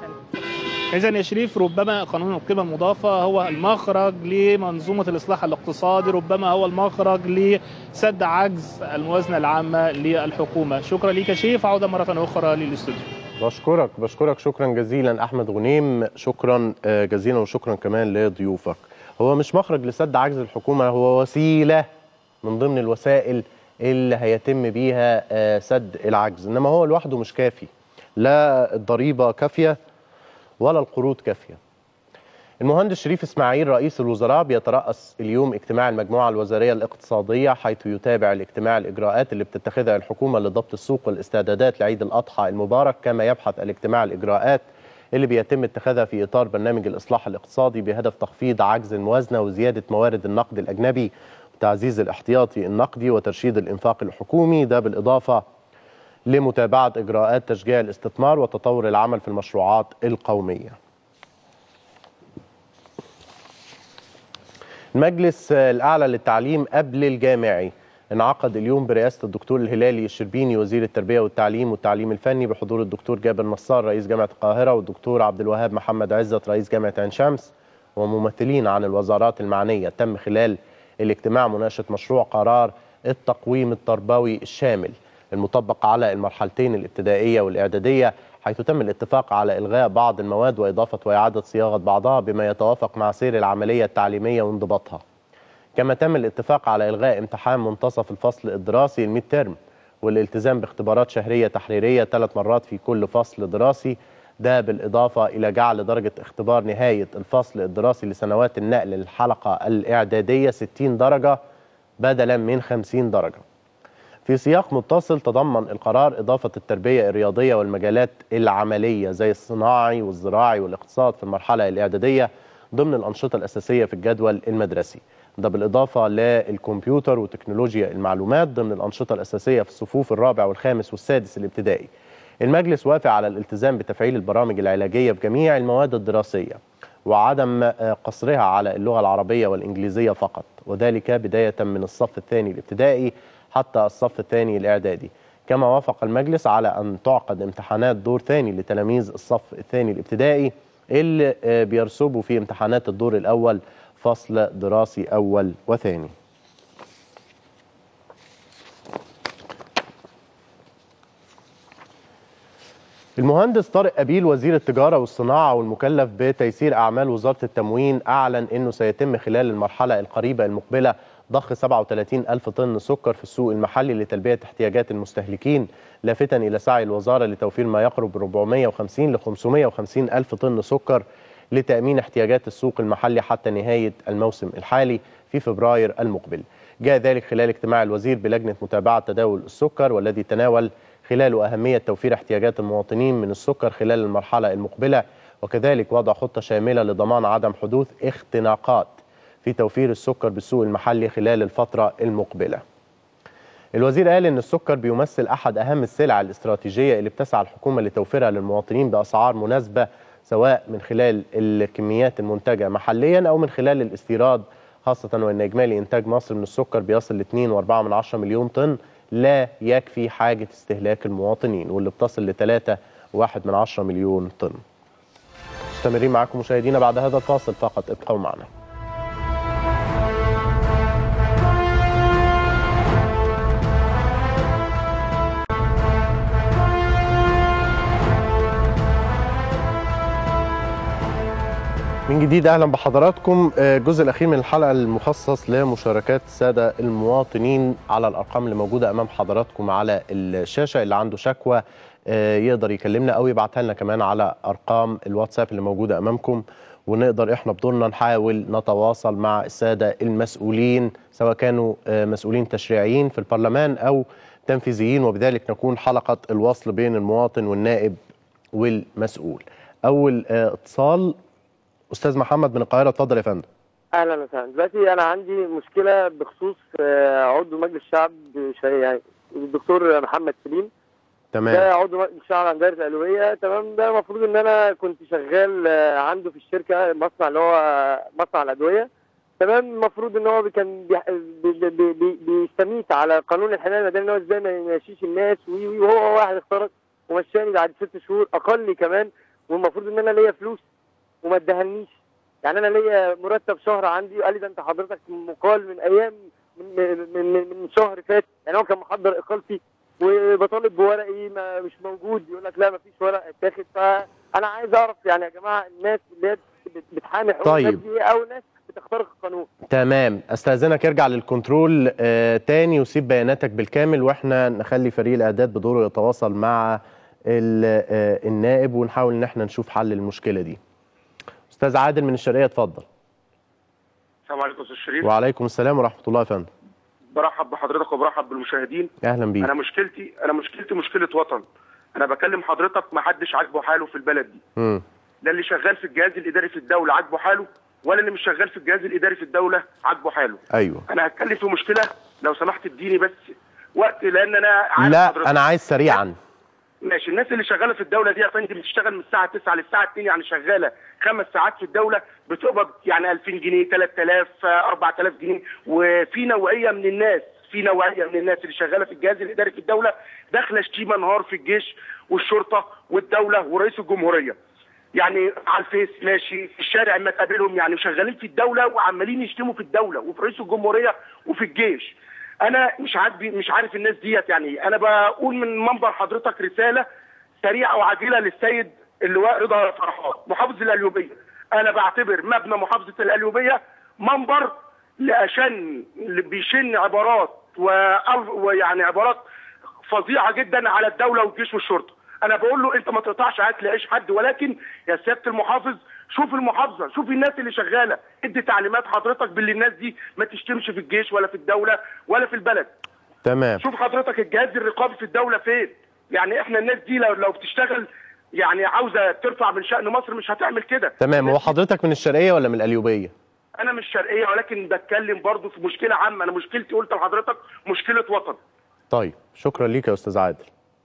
إذا يا شريف ربما قانون القيمة المضافة هو المخرج لمنظومة الإصلاح الاقتصادي ربما هو المخرج لسد عجز الموازنة العامة للحكومة شكرا لك يا شريف عودة مرة أخرى للاستوديو بشكرك بشكرك شكرا جزيلا احمد غنيم شكرا آه، جزيلا وشكرا كمان لضيوفك هو مش مخرج لسد عجز الحكومه هو وسيله من ضمن الوسائل اللي هيتم بيها آه، سد العجز انما هو لوحده مش كافي لا الضريبه كافيه ولا القروض كافيه المهندس شريف اسماعيل رئيس الوزراء بيترأس اليوم اجتماع المجموعة الوزارية الاقتصادية حيث يتابع الاجتماع الإجراءات اللي بتتخذها الحكومة لضبط السوق والاستعدادات لعيد الأضحى المبارك كما يبحث الاجتماع الإجراءات اللي بيتم اتخاذها في إطار برنامج الإصلاح الاقتصادي بهدف تخفيض عجز الموازنة وزيادة موارد النقد الأجنبي وتعزيز الاحتياطي النقدي وترشيد الإنفاق الحكومي ده بالإضافة لمتابعة إجراءات تشجيع الاستثمار وتطور العمل في المشروعات القومية المجلس الأعلى للتعليم قبل الجامعي انعقد اليوم برئاسة الدكتور الهلالي الشربيني وزير التربية والتعليم والتعليم الفني بحضور الدكتور جابر نصار رئيس جامعة القاهرة والدكتور عبد الوهاب محمد عزت رئيس جامعة عين شمس وممثلين عن الوزارات المعنية تم خلال الاجتماع مناقشة مشروع قرار التقويم التربوي الشامل المطبق على المرحلتين الابتدائية والإعدادية حيث تم الاتفاق على إلغاء بعض المواد وإضافة وإعادة صياغة بعضها بما يتوافق مع سير العملية التعليمية وانضباطها كما تم الاتفاق على إلغاء امتحان منتصف الفصل الدراسي الميد ترم والالتزام باختبارات شهرية تحريرية ثلاث مرات في كل فصل دراسي ده بالإضافة إلى جعل درجة اختبار نهاية الفصل الدراسي لسنوات النقل للحلقة الإعدادية 60 درجة بدلا من 50 درجة في سياق متصل تضمن القرار إضافة التربية الرياضية والمجالات العملية زي الصناعي والزراعي والاقتصاد في المرحلة الإعدادية ضمن الأنشطة الأساسية في الجدول المدرسي ده بالإضافة للكمبيوتر وتكنولوجيا المعلومات ضمن الأنشطة الأساسية في الصفوف الرابع والخامس والسادس الابتدائي المجلس وافق على الالتزام بتفعيل البرامج العلاجية في جميع المواد الدراسية وعدم قصرها على اللغة العربية والإنجليزية فقط وذلك بداية من الصف الثاني الابتدائي حتى الصف الثاني الإعدادي كما وافق المجلس على أن تعقد امتحانات دور ثاني لتلاميذ الصف الثاني الابتدائي اللي بيرسبوا في امتحانات الدور الأول فصل دراسي أول وثاني المهندس طارق أبيل وزير التجارة والصناعة والمكلف بتيسير أعمال وزارة التموين أعلن أنه سيتم خلال المرحلة القريبة المقبلة ضخ 37 ألف طن سكر في السوق المحلي لتلبية احتياجات المستهلكين لافتا إلى سعي الوزارة لتوفير ما يقرب 450 ل 550 ألف طن سكر لتأمين احتياجات السوق المحلي حتى نهاية الموسم الحالي في فبراير المقبل جاء ذلك خلال اجتماع الوزير بلجنة متابعة تداول السكر والذي تناول خلاله أهمية توفير احتياجات المواطنين من السكر خلال المرحلة المقبلة وكذلك وضع خطة شاملة لضمان عدم حدوث اختناقات في توفير السكر بالسوق المحلي خلال الفترة المقبلة الوزير قال ان السكر بيمثل احد اهم السلع الاستراتيجيه اللي بتسعى الحكومه لتوفيرها للمواطنين باسعار مناسبه سواء من خلال الكميات المنتجه محليا او من خلال الاستيراد خاصه وان اجمالي انتاج مصر من السكر بيصل ل 2.4 مليون طن لا يكفي حاجه استهلاك المواطنين واللي بتصل ل 3.1 مليون طن. مستمرين معكم مشاهدينا بعد هذا الفاصل فقط ابقوا معنا. من جديد اهلا بحضراتكم الجزء الاخير من الحلقه المخصص لمشاركات الساده المواطنين على الارقام اللي موجوده امام حضراتكم على الشاشه اللي عنده شكوى يقدر يكلمنا او يبعتها لنا كمان على ارقام الواتساب اللي موجوده امامكم ونقدر احنا بدورنا نحاول نتواصل مع الساده المسؤولين سواء كانوا مسؤولين تشريعيين في البرلمان او تنفيذيين وبذلك نكون حلقه الوصل بين المواطن والنائب والمسؤول. اول اتصال استاذ محمد من القاهره اتفضل يا فندم اهلا وسهلا دلوقتي انا عندي مشكله بخصوص عضو مجلس الشعب يعني الدكتور محمد سليم تمام ده عضو مجلس الشعب عن دائره الالويه تمام ده المفروض ان انا كنت شغال عنده في الشركه مصنع اللي هو مصنع الادويه تمام المفروض ان هو كان بي بي بي بيستميت على قانون الحمايه المدنيه ان هو ازاي ما يمشيش الناس وهو واحد اخترق ومشاني بعد ست شهور اقل كمان والمفروض ان انا ليا فلوس وما ادهنيش يعني انا ليا مرتب شهر عندي وقال لي ده انت حضرتك مقال من ايام من من من, من شهر فات يعني هو كان محضر اقالتي وبطالب بورقي ما مش موجود يقول لك لا ما فيش ورق اتاخد فانا عايز اعرف يعني يا جماعه الناس اللي هي بتحامي حقوق طيب. الناس دي او ناس بتخترق القانون تمام استاذنك ارجع للكنترول آه تاني وسيب بياناتك بالكامل واحنا نخلي فريق الاعداد بدوره يتواصل مع آه النائب ونحاول ان احنا نشوف حل المشكله دي استاذ عادل من الشرقيه اتفضل السلام عليكم استاذ شريف وعليكم السلام ورحمه الله يا فندم برحب بحضرتك وبرحب بالمشاهدين اهلا بيك انا مشكلتي انا مشكلتي مشكله وطن انا بكلم حضرتك ما حدش عاجبه حاله في البلد دي امم لا اللي شغال في الجهاز الاداري في الدوله عاجبه حاله ولا اللي مش شغال في الجهاز الاداري في الدوله عاجبه حاله ايوه انا هتكلم في مشكله لو سمحت اديني بس وقت لان انا عارف لا حضرتك. انا عايز سريعا ماشي الناس اللي شغاله في الدوله دي يا فندم بتشتغل من الساعه 9 للساعه 2 يعني شغاله خمس ساعات في الدوله بتقبض يعني 2000 جنيه 3000 آه، 4000 جنيه وفي نوعيه من الناس في نوعيه من الناس اللي شغاله في الجهاز الاداري في الدوله داخله شتيمه نهار في الجيش والشرطه والدوله ورئيس الجمهوريه يعني على الفيس ماشي في الشارع اما تقابلهم يعني شغالين في الدوله وعمالين يشتموا في الدوله وفي رئيس الجمهوريه وفي الجيش انا مش عارف مش عارف الناس ديت يعني إيه. انا بقول من منبر حضرتك رساله سريعه وعاجله للسيد اللواء رضا فرحات محافظ القليوبيه انا بعتبر مبنى محافظه القليوبيه منبر لاشن اللي بيشن عبارات وأل- ويعني عبارات فظيعه جدا على الدوله والجيش والشرطه انا بقول له انت ما تقطعش اكل عيش حد ولكن يا سياده المحافظ شوف المحافظه شوف الناس اللي شغاله ادي تعليمات حضرتك باللي الناس دي ما تشتمش في الجيش ولا في الدوله ولا في البلد تمام شوف حضرتك الجهاز الرقابي في الدوله فين يعني احنا الناس دي لو لو بتشتغل يعني عاوزه ترفع من شأن مصر مش هتعمل كده تمام هو حضرتك من الشرقيه ولا من القليوبيه انا مش شرقيه ولكن بتكلم برضو في مشكله عامه انا مشكلتي قلت لحضرتك مشكله وطن طيب شكرا ليك يا استاذ عادل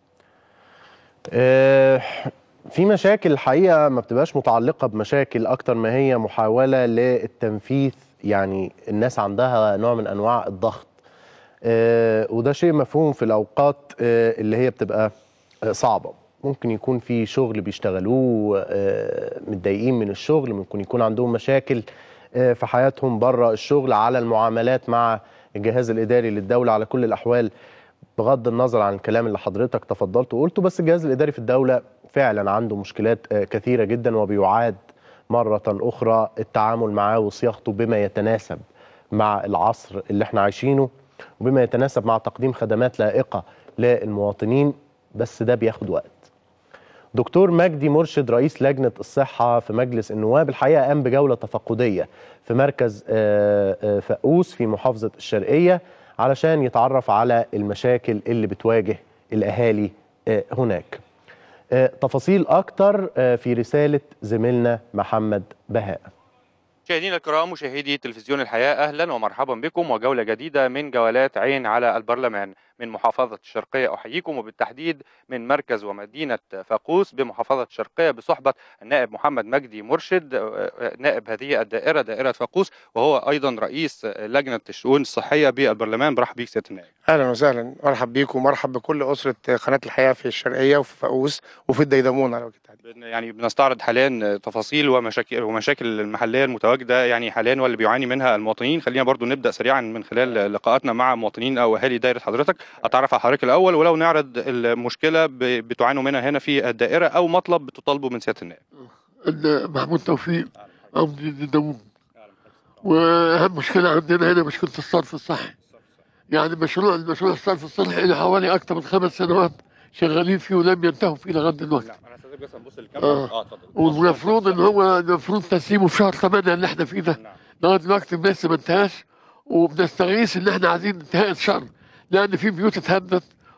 آه، في مشاكل الحقيقه ما بتبقاش متعلقه بمشاكل اكتر ما هي محاوله للتنفيذ يعني الناس عندها نوع من انواع الضغط آه، وده شيء مفهوم في الاوقات آه، اللي هي بتبقى آه، صعبه ممكن يكون في شغل بيشتغلوه آه، متضايقين من الشغل ممكن يكون عندهم مشاكل آه، في حياتهم بره الشغل على المعاملات مع الجهاز الاداري للدوله على كل الاحوال بغض النظر عن الكلام اللي حضرتك تفضلت وقلته بس الجهاز الاداري في الدوله فعلا عنده مشكلات آه، كثيره جدا وبيعاد مره اخرى التعامل معاه وصياغته بما يتناسب مع العصر اللي احنا عايشينه وبما يتناسب مع تقديم خدمات لائقه للمواطنين بس ده بياخد وقت. دكتور مجدي مرشد رئيس لجنه الصحه في مجلس النواب الحقيقه قام بجوله تفقديه في مركز آه، آه، فقوس في محافظه الشرقيه علشان يتعرف على المشاكل اللي بتواجه الاهالي آه، هناك. آه، تفاصيل اكتر آه، في رساله زميلنا محمد بهاء. مشاهدينا الكرام مشاهدي تلفزيون الحياة أهلا ومرحبا بكم وجولة جديدة من جولات عين على البرلمان من محافظة الشرقية أحييكم وبالتحديد من مركز ومدينة فاقوس بمحافظة الشرقية بصحبة النائب محمد مجدي مرشد آه، نائب هذه الدائرة دائرة فاقوس وهو أيضا رئيس لجنة الشؤون الصحية بالبرلمان برحب بيك سيادة النائب اهلا وسهلا مرحب بيكم ومرحب بكل اسره قناه الحياه في الشرقيه وفي فاقوس وفي الديدمون على وجه التحديد بن- يعني بنستعرض حاليا تفاصيل ومشاكل ومشاكل المحليه المتواجده يعني حاليا واللي بيعاني منها المواطنين خلينا برضو نبدا سريعا من خلال لقاءاتنا مع مواطنين او اهالي دائره حضرتك اتعرف على حضرتك الاول ولو نعرض المشكله ب- بتعانوا منها هنا في الدائره او مطلب بتطالبوا من سياده النائب ان محمود توفيق امضي الدموم واهم مشكله عندنا هنا مشكله الصرف الصحي يعني مشروع المشروع الصرف الصحي له حوالي اكثر من خمس سنوات شغالين فيه ولم ينتهوا فيه لغايه دلوقتي انا استاذك بس نبص آه. والمفروض ان هو المفروض تسليمه في شهر 8 اللي احنا فيه ده لغايه دلوقتي لسه ما انتهاش وبنستغيث ان احنا عايزين انتهاء الشهر لان في بيوت اتهدت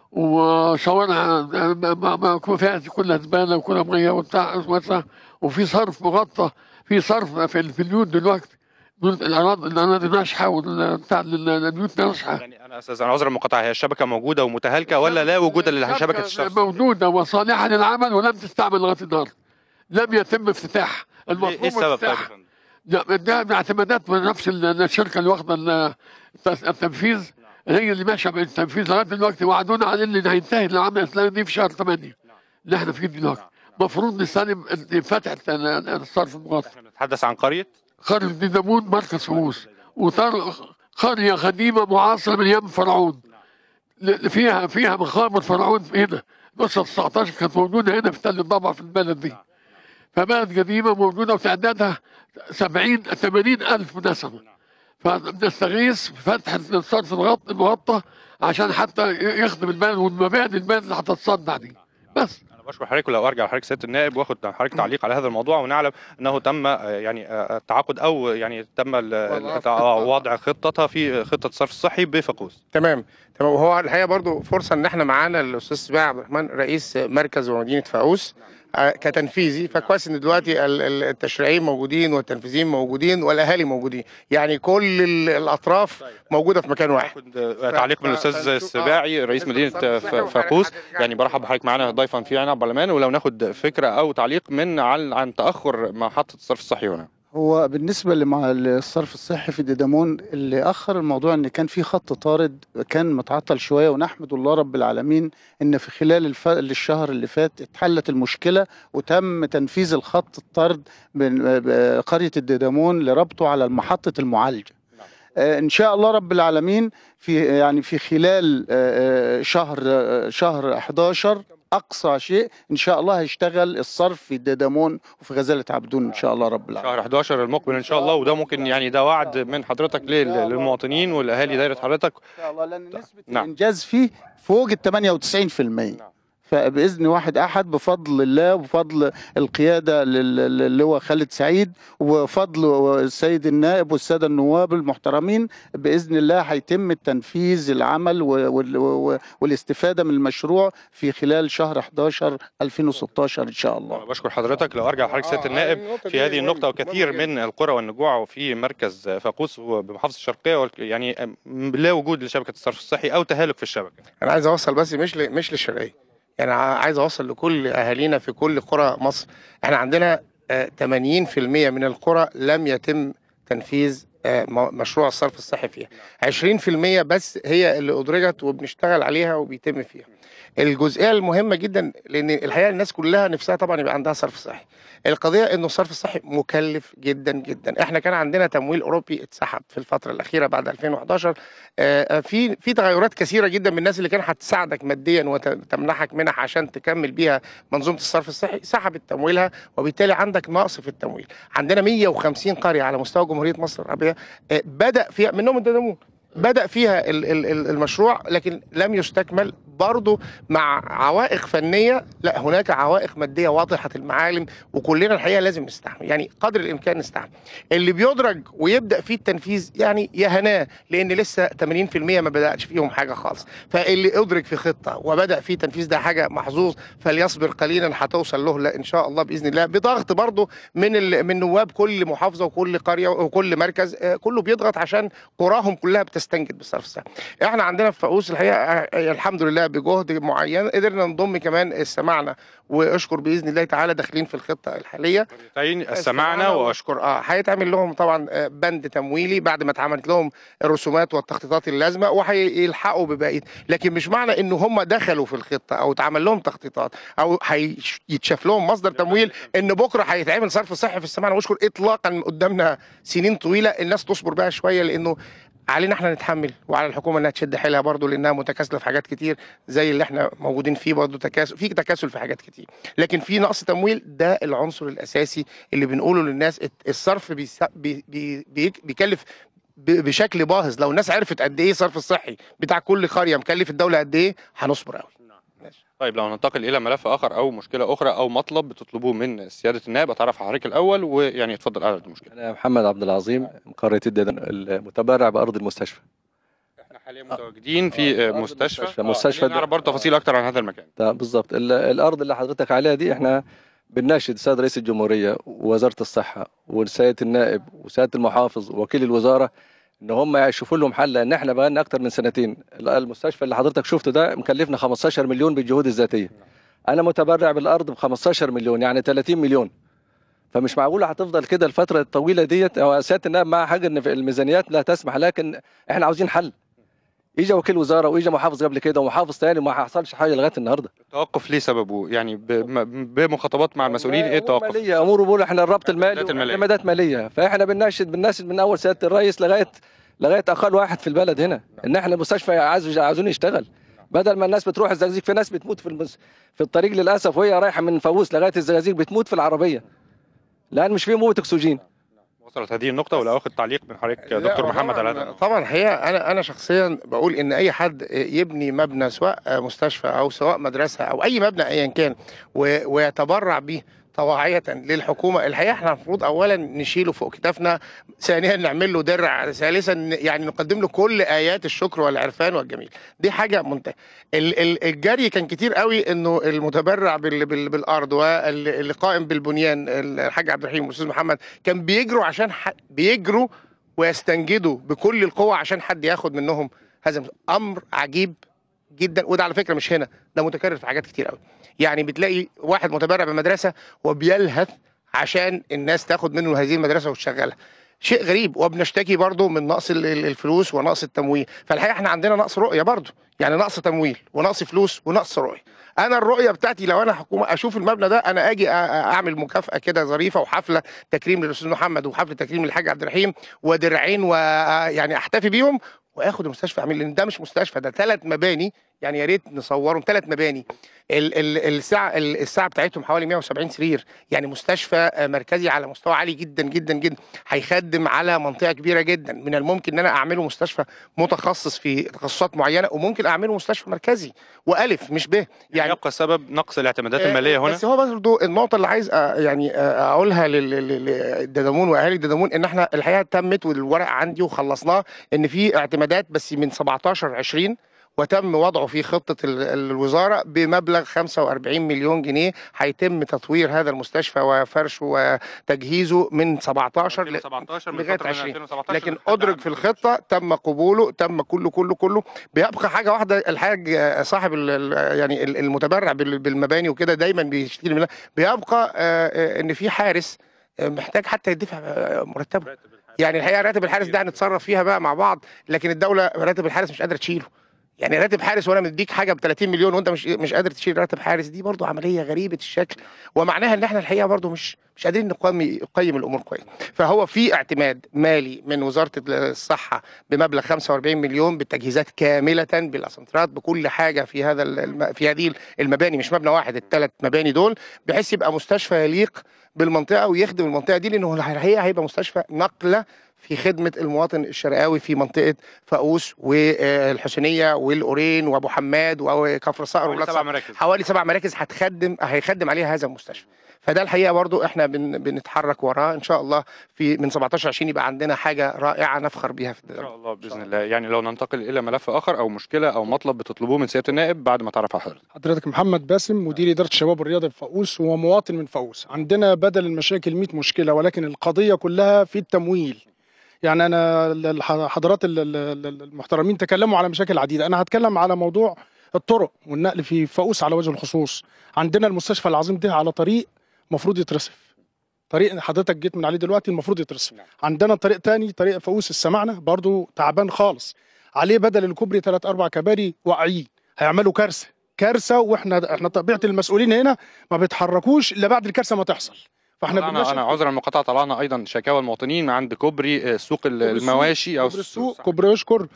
وشوارع ما- ما ما يكون فيها كلها زباله وكلها ميه وبتاع وبتاع، وفي صرف مغطى في صرف في في البيوت دلوقتي بيوت- الاراضي الاراضي ناشحه والبتاع البيوت ناشحه يعني انا استاذ انا عذر المقاطعه هي الشبكه موجوده ومتهالكه ولا لا وجود لشبكه الشمس موجوده وصالحه للعمل ولم تستعمل لغايه النهارده لم يتم افتتاح ايه المفروض إيه السبب طيب يا افتتاح فندم؟ لا ده ده اعتمادات من نفس ال- الشركه اللي واخده ال- التنفيذ هي اللي ماشيه بالتنفيذ لغايه دلوقتي وعدونا على اللي هينتهي العمل الاسلامي دي في شهر 8 اللي احنا فيه دلوقتي المفروض نستلم فتحه ال- الصرف المغطى احنا بنتحدث عن قريه قرية ديدمون مركز فؤوس وطر قرية قديمة معاصرة من أيام فرعون ل- فيها فيها مقابر فرعون هنا نص 19 كانت موجودة هنا في تل الضبع في البلد دي فبلد قديمة موجودة وتعدادها 70 80 ألف نسمة فبنستغيث بفتح الصرف الغط- المغطى عشان حتى ي- يخدم البلد والمباني البلد اللي هتتصدع دي بس انا بشكر حضرتك ولو ارجع لحضرتك سياده النائب واخد حضرتك تعليق على هذا الموضوع ونعلم انه تم آه، يعني آه، التعاقد او يعني تم ال- ال- آه، وضع خطتها في خطه الصرف الصحي بفاقوس تمام تمام وهو الحقيقه برضو فرصه ان احنا معانا الاستاذ سباع عبد الرحمن رئيس مركز ومدينه فاقوس آه، كتنفيذي فكويس ان دلوقتي ال- ال- التشريعيين موجودين والتنفيذيين موجودين والاهالي موجودين يعني كل ال- الاطراف موجوده في مكان واحد تعليق من الاستاذ السباعي رئيس مدينه ف- فاقوس يعني برحب بحضرتك معانا ضيفا في عنا البرلمان ولو ناخد فكره او تعليق من عن عن تاخر محطه الصرف الصحي هنا هو بالنسبة لمع الصرف الصحي في ديدامون اللي أخر الموضوع إن كان في خط طارد كان متعطل شوية ونحمد الله رب العالمين إن في خلال الف... الشهر اللي فات اتحلت المشكلة وتم تنفيذ الخط الطرد من ب- قرية الديدامون لربطه على محطة المعالجة آه، ان شاء الله رب العالمين في يعني في خلال آه، آه، شهر آه، شهر 11 اقصى شيء ان شاء الله هيشتغل الصرف في ديدامون وفي غزاله عبدون ان شاء الله رب العالمين شهر 11 المقبل ان شاء الله وده ممكن يعني ده وعد من حضرتك لل- للمواطنين والاهالي دايره حضرتك ان شاء الله لان نسبه نعم الانجاز فيه فوق ال 98% فباذن واحد احد بفضل الله وبفضل القياده لل- اللي هو خالد سعيد وفضل السيد النائب والساده النواب المحترمين باذن الله هيتم التنفيذ العمل و- وال- و- والاستفاده من المشروع في خلال شهر 11 2016 ان شاء الله بشكر حضرتك لو ارجع لحضرتك سياده النائب في هذه النقطه وكثير من القرى والنجوع في مركز فاقوس بمحافظه الشرقيه والك- يعني لا وجود لشبكه الصرف الصحي او تهالك في الشبكه انا عايز اوصل بس مش ل... مش للشرقيه يعني ع- عايز اوصل لكل اهالينا في كل قرى مصر احنا عندنا آه، 80% من القرى لم يتم تنفيذ آه، م- مشروع الصرف الصحي فيها 20% بس هي اللي ادرجت وبنشتغل عليها وبيتم فيها الجزئيه المهمه جدا لان الحقيقه الناس كلها نفسها طبعا يبقى عندها صرف صحي القضيه انه الصرف الصحي مكلف جدا جدا احنا كان عندنا تمويل اوروبي اتسحب في الفتره الاخيره بعد 2011 آه، في في تغيرات كثيره جدا من الناس اللي كانت هتساعدك ماديا وتمنحك منح عشان تكمل بيها منظومه الصرف الصحي سحبت تمويلها وبالتالي عندك نقص في التمويل عندنا 150 قريه على مستوى جمهوريه مصر العربيه آه، بدا فيها منهم الدمون بدا فيها ال- ال- ال- المشروع لكن لم يستكمل برضه مع عوائق فنيه لا هناك عوائق ماديه واضحه المعالم وكلنا الحقيقه لازم نستحمل يعني قدر الامكان نستحمل اللي بيدرج ويبدا فيه التنفيذ يعني يا هناه لان لسه 80% ما بداتش فيهم حاجه خالص فاللي ادرك في خطه وبدا فيه تنفيذ ده حاجه محظوظ فليصبر قليلا هتوصل له لا ان شاء الله باذن الله بضغط برضه من ال... من نواب كل محافظه وكل قريه وكل مركز آه، كله بيضغط عشان قراهم كلها بتستنجد بالصرف الصحي احنا عندنا في فاقوس الحقيقه آه، الحمد لله بجهد معين قدرنا نضم كمان السماعنا واشكر باذن الله تعالى داخلين في الخطه الحاليه طيب سمعنا واشكر اه هيتعمل لهم طبعا آه، بند تمويلي بعد ما اتعملت لهم الرسومات والتخطيطات اللازمه وهيلحقوا ببقيه لكن مش معنى ان هم دخلوا في الخطه او اتعمل لهم تخطيطات او هيتشاف لهم مصدر تمويل ان بكره هيتعمل صرف صحي في السماعه واشكر اطلاقا قدامنا سنين طويله الناس تصبر بقى شويه لانه علينا احنا نتحمل وعلى الحكومه انها تشد حيلها برضه لانها متكاسله في حاجات كتير زي اللي احنا موجودين فيه برضه تكاسل في تكاسل في حاجات كتير لكن في نقص تمويل ده العنصر الاساسي اللي بنقوله للناس الت- الصرف بيس- بي بي بي بيكلف ب- بشكل باهظ لو الناس عرفت قد ايه الصرف الصحي بتاع كل قريه مكلف الدوله قد ايه هنصبر قوي طيب لو ننتقل الى ملف اخر او مشكله اخرى او مطلب بتطلبوه من سياده النائب اتعرف على حضرتك الاول ويعني اتفضل اعرض المشكله أنا محمد عبد العظيم من قرية الديدن المتبرع بأرض المستشفى حاليا متواجدين في مستشفى مستشفى- آه، مستشفى خلينا نعرف برضه تفاصيل اكتر عن هذا المكان ده بالظبط ال- الأرض اللي حضرتك عليها دي احنا بنناشد السيد رئيس الجمهورية ووزارة الصحة والسيد النائب وسيادة المحافظ ووكيل الوزارة ان هم يشوفوا لهم حل لان احنا بقالنا اكتر من سنتين ال- المستشفى اللي حضرتك شفته ده مكلفنا 15 مليون بالجهود الذاتيه انا متبرع بالارض ب 15 مليون يعني 30 مليون فمش معقوله هتفضل كده الفتره الطويله ديت هو سياده النائب مع حاجه ان في الميزانيات لا تسمح لكن احنا عاوزين حل اجى وكيل وزاره واجى محافظ قبل كده ومحافظ تاني وما حصلش حاجه لغايه النهارده التوقف ليه سببه يعني ب- م- بمخاطبات مع المسؤولين ايه التوقف ماليه امور بقول احنا الربط المالي الإمدادات المالية. واعتمادات ماليه فاحنا بنناشد بنناشد من اول سياده الرئيس لغايه لغايه اقل واحد في البلد هنا ان احنا المستشفى عايز عايزون يشتغل بدل ما الناس بتروح الزقازيق في ناس بتموت في المس... في الطريق للاسف وهي رايحه من فاووس لغايه الزقازيق بتموت في العربيه لان مش في موت اكسجين وصلت هذه النقطه ولو اخذ تعليق من حضرتك لا، دكتور محمد على طبعاً- هذا طبعا الحقيقه انا انا شخصيا بقول ان اي حد يبني مبنى سواء مستشفى او سواء مدرسه او اي مبنى ايا كان و- ويتبرع به طواعية للحكومة الحقيقة احنا المفروض أولا نشيله فوق كتافنا ثانيا نعمل له درع ثالثا يعني نقدم له كل آيات الشكر والعرفان والجميل دي حاجة منتهية ال- ال- الجري كان كتير قوي انه المتبرع بال- بال- بالارض واللي قائم بالبنيان الحاج عبد الرحيم والاستاذ محمد كان بيجروا عشان ح- بيجروا ويستنجدوا بكل القوة عشان حد ياخد منهم هذا امر عجيب جدا وده على فكره مش هنا ده متكرر في حاجات كتير قوي يعني بتلاقي واحد متبرع بمدرسه وبيلهث عشان الناس تاخد منه هذه المدرسه وتشغلها شيء غريب وبنشتكي برضه من نقص ال- ال- الفلوس ونقص التمويل فالحقيقه احنا عندنا نقص رؤيه برضه يعني نقص تمويل ونقص فلوس ونقص رؤيه انا الرؤيه بتاعتي لو انا حكومه اشوف المبنى ده انا اجي أ- أ- اعمل مكافاه كده ظريفه وحفله تكريم للاستاذ محمد وحفله تكريم للحاج عبد الرحيم ودرعين ويعني احتفي بيهم واخد المستشفى اعمل لان ده مش مستشفى ده ثلاث مباني يعني يا ريت نصورهم ثلاث مباني ال ال الساعه ال- الساعه بتاعتهم حوالي 170 سرير يعني مستشفى آه، مركزي على مستوى عالي جدا جدا جدا هيخدم على منطقه كبيره جدا من الممكن ان انا اعمله مستشفى متخصص في تخصصات معينه وممكن اعمله مستشفى مركزي والف مش ب يعني يبقى سبب نقص الاعتمادات الماليه هنا بس هو برضه النقطة اللي عايز آه، يعني آه، أقولها لل- لل- للددمون وأهالي الددمون إن إحنا الحقيقة تمت والورق عندي وخلصناه إن في اعتمادات بس من 17 20 وتم وضعه في خطة ال- الوزارة بمبلغ 45 مليون جنيه هيتم تطوير هذا المستشفى وفرشه وتجهيزه من 17 ل- 17 من لغاية فترة من 20 2017 لكن أدرج في الخطة تم قبوله تم كله كله كله بيبقى حاجة واحدة الحاج آه، صاحب ال- ال- يعني ال- المتبرع بال- بالمباني وكده دايما بيشتري منها بيبقى آه، آه، إن في حارس آه، محتاج حتى يدفع آه، مرتبه يعني الحقيقة راتب الحارس ده هنتصرف فيها بقى مع بعض لكن الدولة راتب الحارس مش قادرة تشيله يعني راتب حارس وانا مديك حاجه ب 30 مليون وانت مش مش قادر تشيل راتب حارس دي برضو عمليه غريبه الشكل ومعناها ان احنا الحقيقه برضو مش مش قادرين نقيم نقيم الامور كويس فهو في اعتماد مالي من وزاره الصحه بمبلغ 45 مليون بالتجهيزات كامله بالاسانسيرات بكل حاجه في هذا الم... في هذه المباني مش مبنى واحد الثلاث مباني دول بحيث يبقى مستشفى يليق بالمنطقه ويخدم المنطقه دي لانه الحقيقه هيبقى مستشفى نقله في خدمة المواطن الشرقاوي في منطقة فاقوس والحسينية والأورين وأبو حماد وكفر صقر حوالي وولاد سبع صقر. مراكز. حوالي سبع مراكز هتخدم هيخدم عليها هذا المستشفى فده الحقيقه برضو احنا بن بنتحرك وراه ان شاء الله في من 17 20 يبقى عندنا حاجه رائعه نفخر بيها في ان شاء الله باذن الله يعني لو ننتقل الى ملف اخر او مشكله او مطلب بتطلبوه من سياده النائب بعد ما تعرف على حضرتك حضرتك محمد باسم مدير اداره الشباب والرياضه في فاقوس ومواطن من فاقوس عندنا بدل المشاكل 100 مشكله ولكن القضيه كلها في التمويل يعني انا ال- حضرات ال- ال- ال- المحترمين تكلموا على مشاكل عديده انا هتكلم على موضوع الطرق والنقل في فاقوس على وجه الخصوص عندنا المستشفى العظيم ده على طريق مفروض يترصف طريق حضرتك جيت من عليه دلوقتي المفروض يترصف عندنا طريق تاني طريق فاقوس السمعنه برضو تعبان خالص عليه بدل الكوبري ثلاث اربع كباري واقعين هيعملوا كارثه كارثه واحنا احنا طبيعه المسؤولين هنا ما بيتحركوش الا بعد الكارثه ما تحصل فاحنا طلعنا بنناشد انا عذرا المقاطعه طلعنا ايضا شكاوى المواطنين عند كوبري آه، سوق ال- المواشي او كوبري السوق كوبري يشكر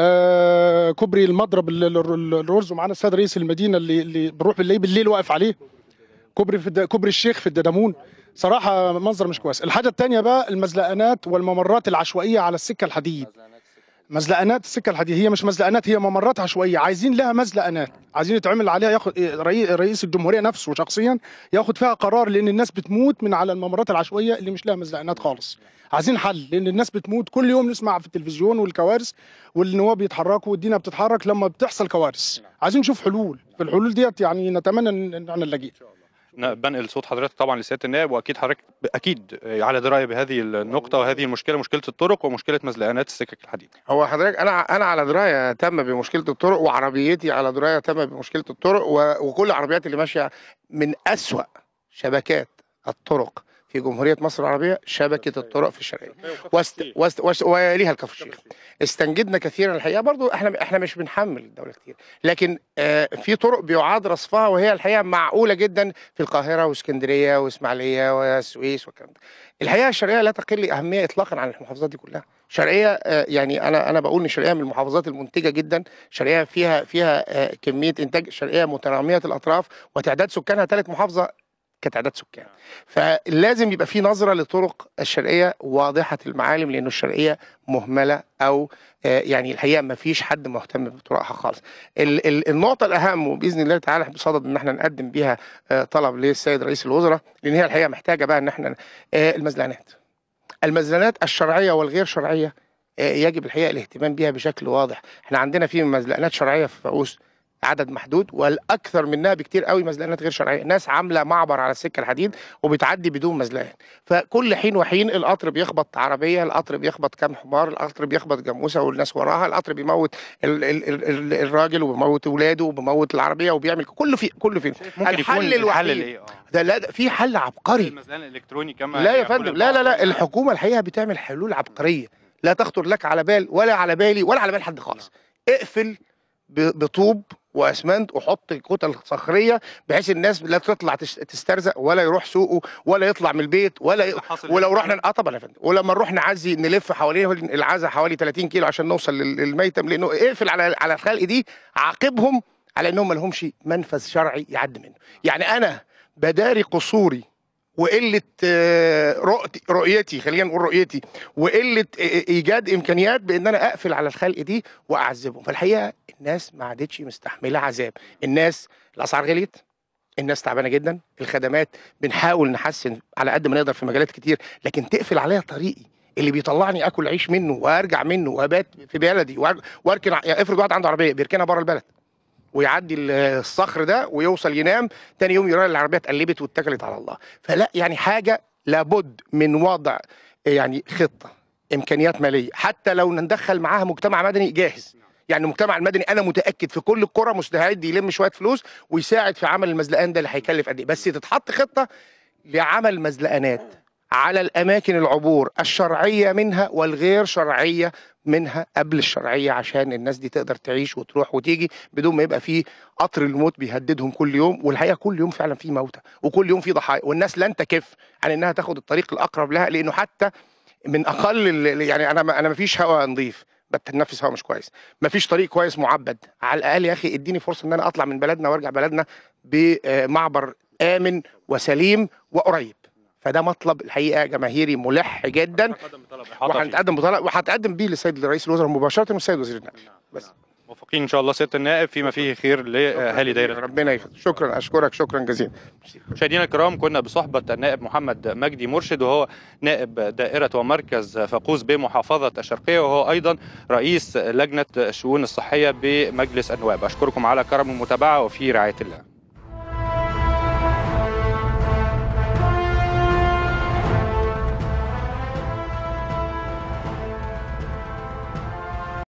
آه كوبري المضرب ال- ال- ال- الرز ومعانا السيد رئيس المدينه اللي اللي بنروح بالليل بالليل واقف عليه كوبري في الد... كوبري الشيخ في الددمون صراحه منظر مش كويس الحاجه الثانيه بقى المزلقانات والممرات العشوائيه على السكه الحديد مزلقانات السكه الحديد هي مش مزلقانات هي ممرات عشوائيه عايزين لها مزلقانات عايزين يتعمل عليها ياخد إيه، رئي- رئيس الجمهوريه نفسه شخصيا ياخد فيها قرار لان الناس بتموت من على الممرات العشوائيه اللي مش لها مزلقانات خالص عايزين حل لان الناس بتموت كل يوم نسمع في التلفزيون والكوارث والنواب بيتحركوا والدنيا بتتحرك لما بتحصل كوارث عايزين نشوف حلول في الحلول ديت يعني نتمنى ان إن احنا نلاقيها ن- بنقل صوت حضرتك طبعا لسياده النائب واكيد حضرتك ب- اكيد آه، على درايه بهذه النقطه وهذه المشكله مشكله الطرق ومشكله مزلقانات السكك الحديد هو حضرتك انا انا على درايه تامه بمشكله الطرق وعربيتي على درايه تامه بمشكله الطرق و- وكل العربيات اللي ماشيه من أسوأ شبكات الطرق في جمهوريه مصر العربيه شبكه الطرق في الشرقيه وست وست وست ويليها الكفر الشيخ استنجدنا كثيرا الحقيقه برضو احنا احنا مش بنحمل الدوله كتير لكن آه في طرق بيعاد رصفها وهي الحقيقه معقوله جدا في القاهره واسكندريه واسماعيليه والسويس والكلام ده الحقيقه الشرقيه لا تقل اهميه اطلاقا عن المحافظات دي كلها شرقيه آه، يعني انا انا بقول ان الشرقيه من المحافظات المنتجه جدا شرقيه فيها فيها آه، كميه انتاج شرقيه متناميه الاطراف وتعداد سكانها ثالث محافظه كتعداد سكان فلازم يبقى في نظره لطرق الشرقيه واضحه المعالم لانه الشرقيه مهمله او آه، يعني الحقيقه ما فيش حد مهتم بطرقها خالص ال- ال- النقطه الاهم وباذن الله تعالى بصدد ان احنا نقدم بيها آه، طلب للسيد رئيس الوزراء لان هي الحقيقه محتاجه بقى ان احنا آه، المزلقانات المزلقانات الشرعيه والغير شرعيه آه، يجب الحقيقه الاهتمام بها بشكل واضح احنا عندنا في مزلقانات شرعيه في فاقوس عدد محدود والاكثر منها بكتير قوي مزلقانات غير شرعيه ناس عامله معبر على السكه الحديد وبتعدي بدون مزلقان فكل حين وحين القطر بيخبط عربيه القطر بيخبط كام حمار القطر بيخبط جاموسه والناس وراها القطر بيموت ال ال ال ال الراجل وبيموت اولاده وبيموت العربيه وبيعمل كله في كله فين ممكن يكون الحل الوحيد الايه اه ده لا ده في حل عبقري المزلان الالكتروني كما لا يا يقول فندم لا لا لا الحكومه الحقيقه بتعمل حلول عبقريه لا تخطر لك على بال ولا على بالي ولا على بال حد خالص اقفل ب- بطوب واسمنت وحط كتل صخريه بحيث الناس لا تطلع تش- تسترزق ولا يروح سوقه ولا يطلع من البيت ولا ي... ولو رحنا اه طبعا يا فندم ولما نروح نعزي نلف حوالين العزا حوالي 30 كيلو عشان نوصل لل- للميتم لانه اقفل على على الخلق دي عاقبهم على انهم ما لهمش منفذ شرعي يعدي منه يعني انا بداري قصوري وقله آه، رؤيتي رؤيتي خلينا نقول رؤيتي وقله آه، ايجاد امكانيات بان انا اقفل على الخلق دي واعذبهم فالحقيقه الناس ما عادتش مستحمله عذاب الناس الاسعار غليت الناس تعبانه جدا الخدمات بنحاول نحسن على قد ما نقدر في مجالات كتير لكن تقفل عليها طريقي اللي بيطلعني اكل عيش منه وارجع منه وابات في بلدي وأر- واركن ع- يعني افرض واحد عنده عربيه بيركنها بره البلد ويعدي ال- الصخر ده ويوصل ينام تاني يوم يلاقي العربيه اتقلبت واتكلت على الله فلا يعني حاجه لابد من وضع يعني خطه امكانيات ماليه حتى لو ندخل معاها مجتمع مدني جاهز يعني المجتمع المدني انا متاكد في كل القرى مستعد يلم شويه فلوس ويساعد في عمل المزلقان ده اللي هيكلف قد ايه بس تتحط خطه لعمل مزلقانات على الاماكن العبور الشرعيه منها والغير شرعيه منها قبل الشرعيه عشان الناس دي تقدر تعيش وتروح وتيجي بدون ما يبقى في قطر الموت بيهددهم كل يوم والحقيقه كل يوم فعلا في موتى وكل يوم في ضحايا والناس لن تكف عن انها تاخد الطريق الاقرب لها لانه حتى من اقل ال- يعني انا ما- انا ما فيش هواء نظيف بتنفس هواء مش كويس ما فيش طريق كويس معبد على الاقل يا اخي اديني فرصه ان انا اطلع من بلدنا وارجع بلدنا بمعبر امن وسليم وقريب فده مطلب الحقيقه جماهيري ملح جدا وهنتقدم بطلب وهتقدم بيه للسيد رئيس الوزراء مباشره والسيد وزير النقل بس موفقين ان شاء الله سياده النائب فيما فيه خير لاهالي دايره ربنا يخليك شكرا اشكرك شكرا جزيلا مشاهدينا الكرام كنا بصحبة النائب محمد مجدي مرشد وهو نائب دائرة ومركز فاقوس بمحافظة الشرقية وهو أيضا رئيس لجنة الشؤون الصحية بمجلس النواب أشكركم على كرم المتابعة وفي رعاية الله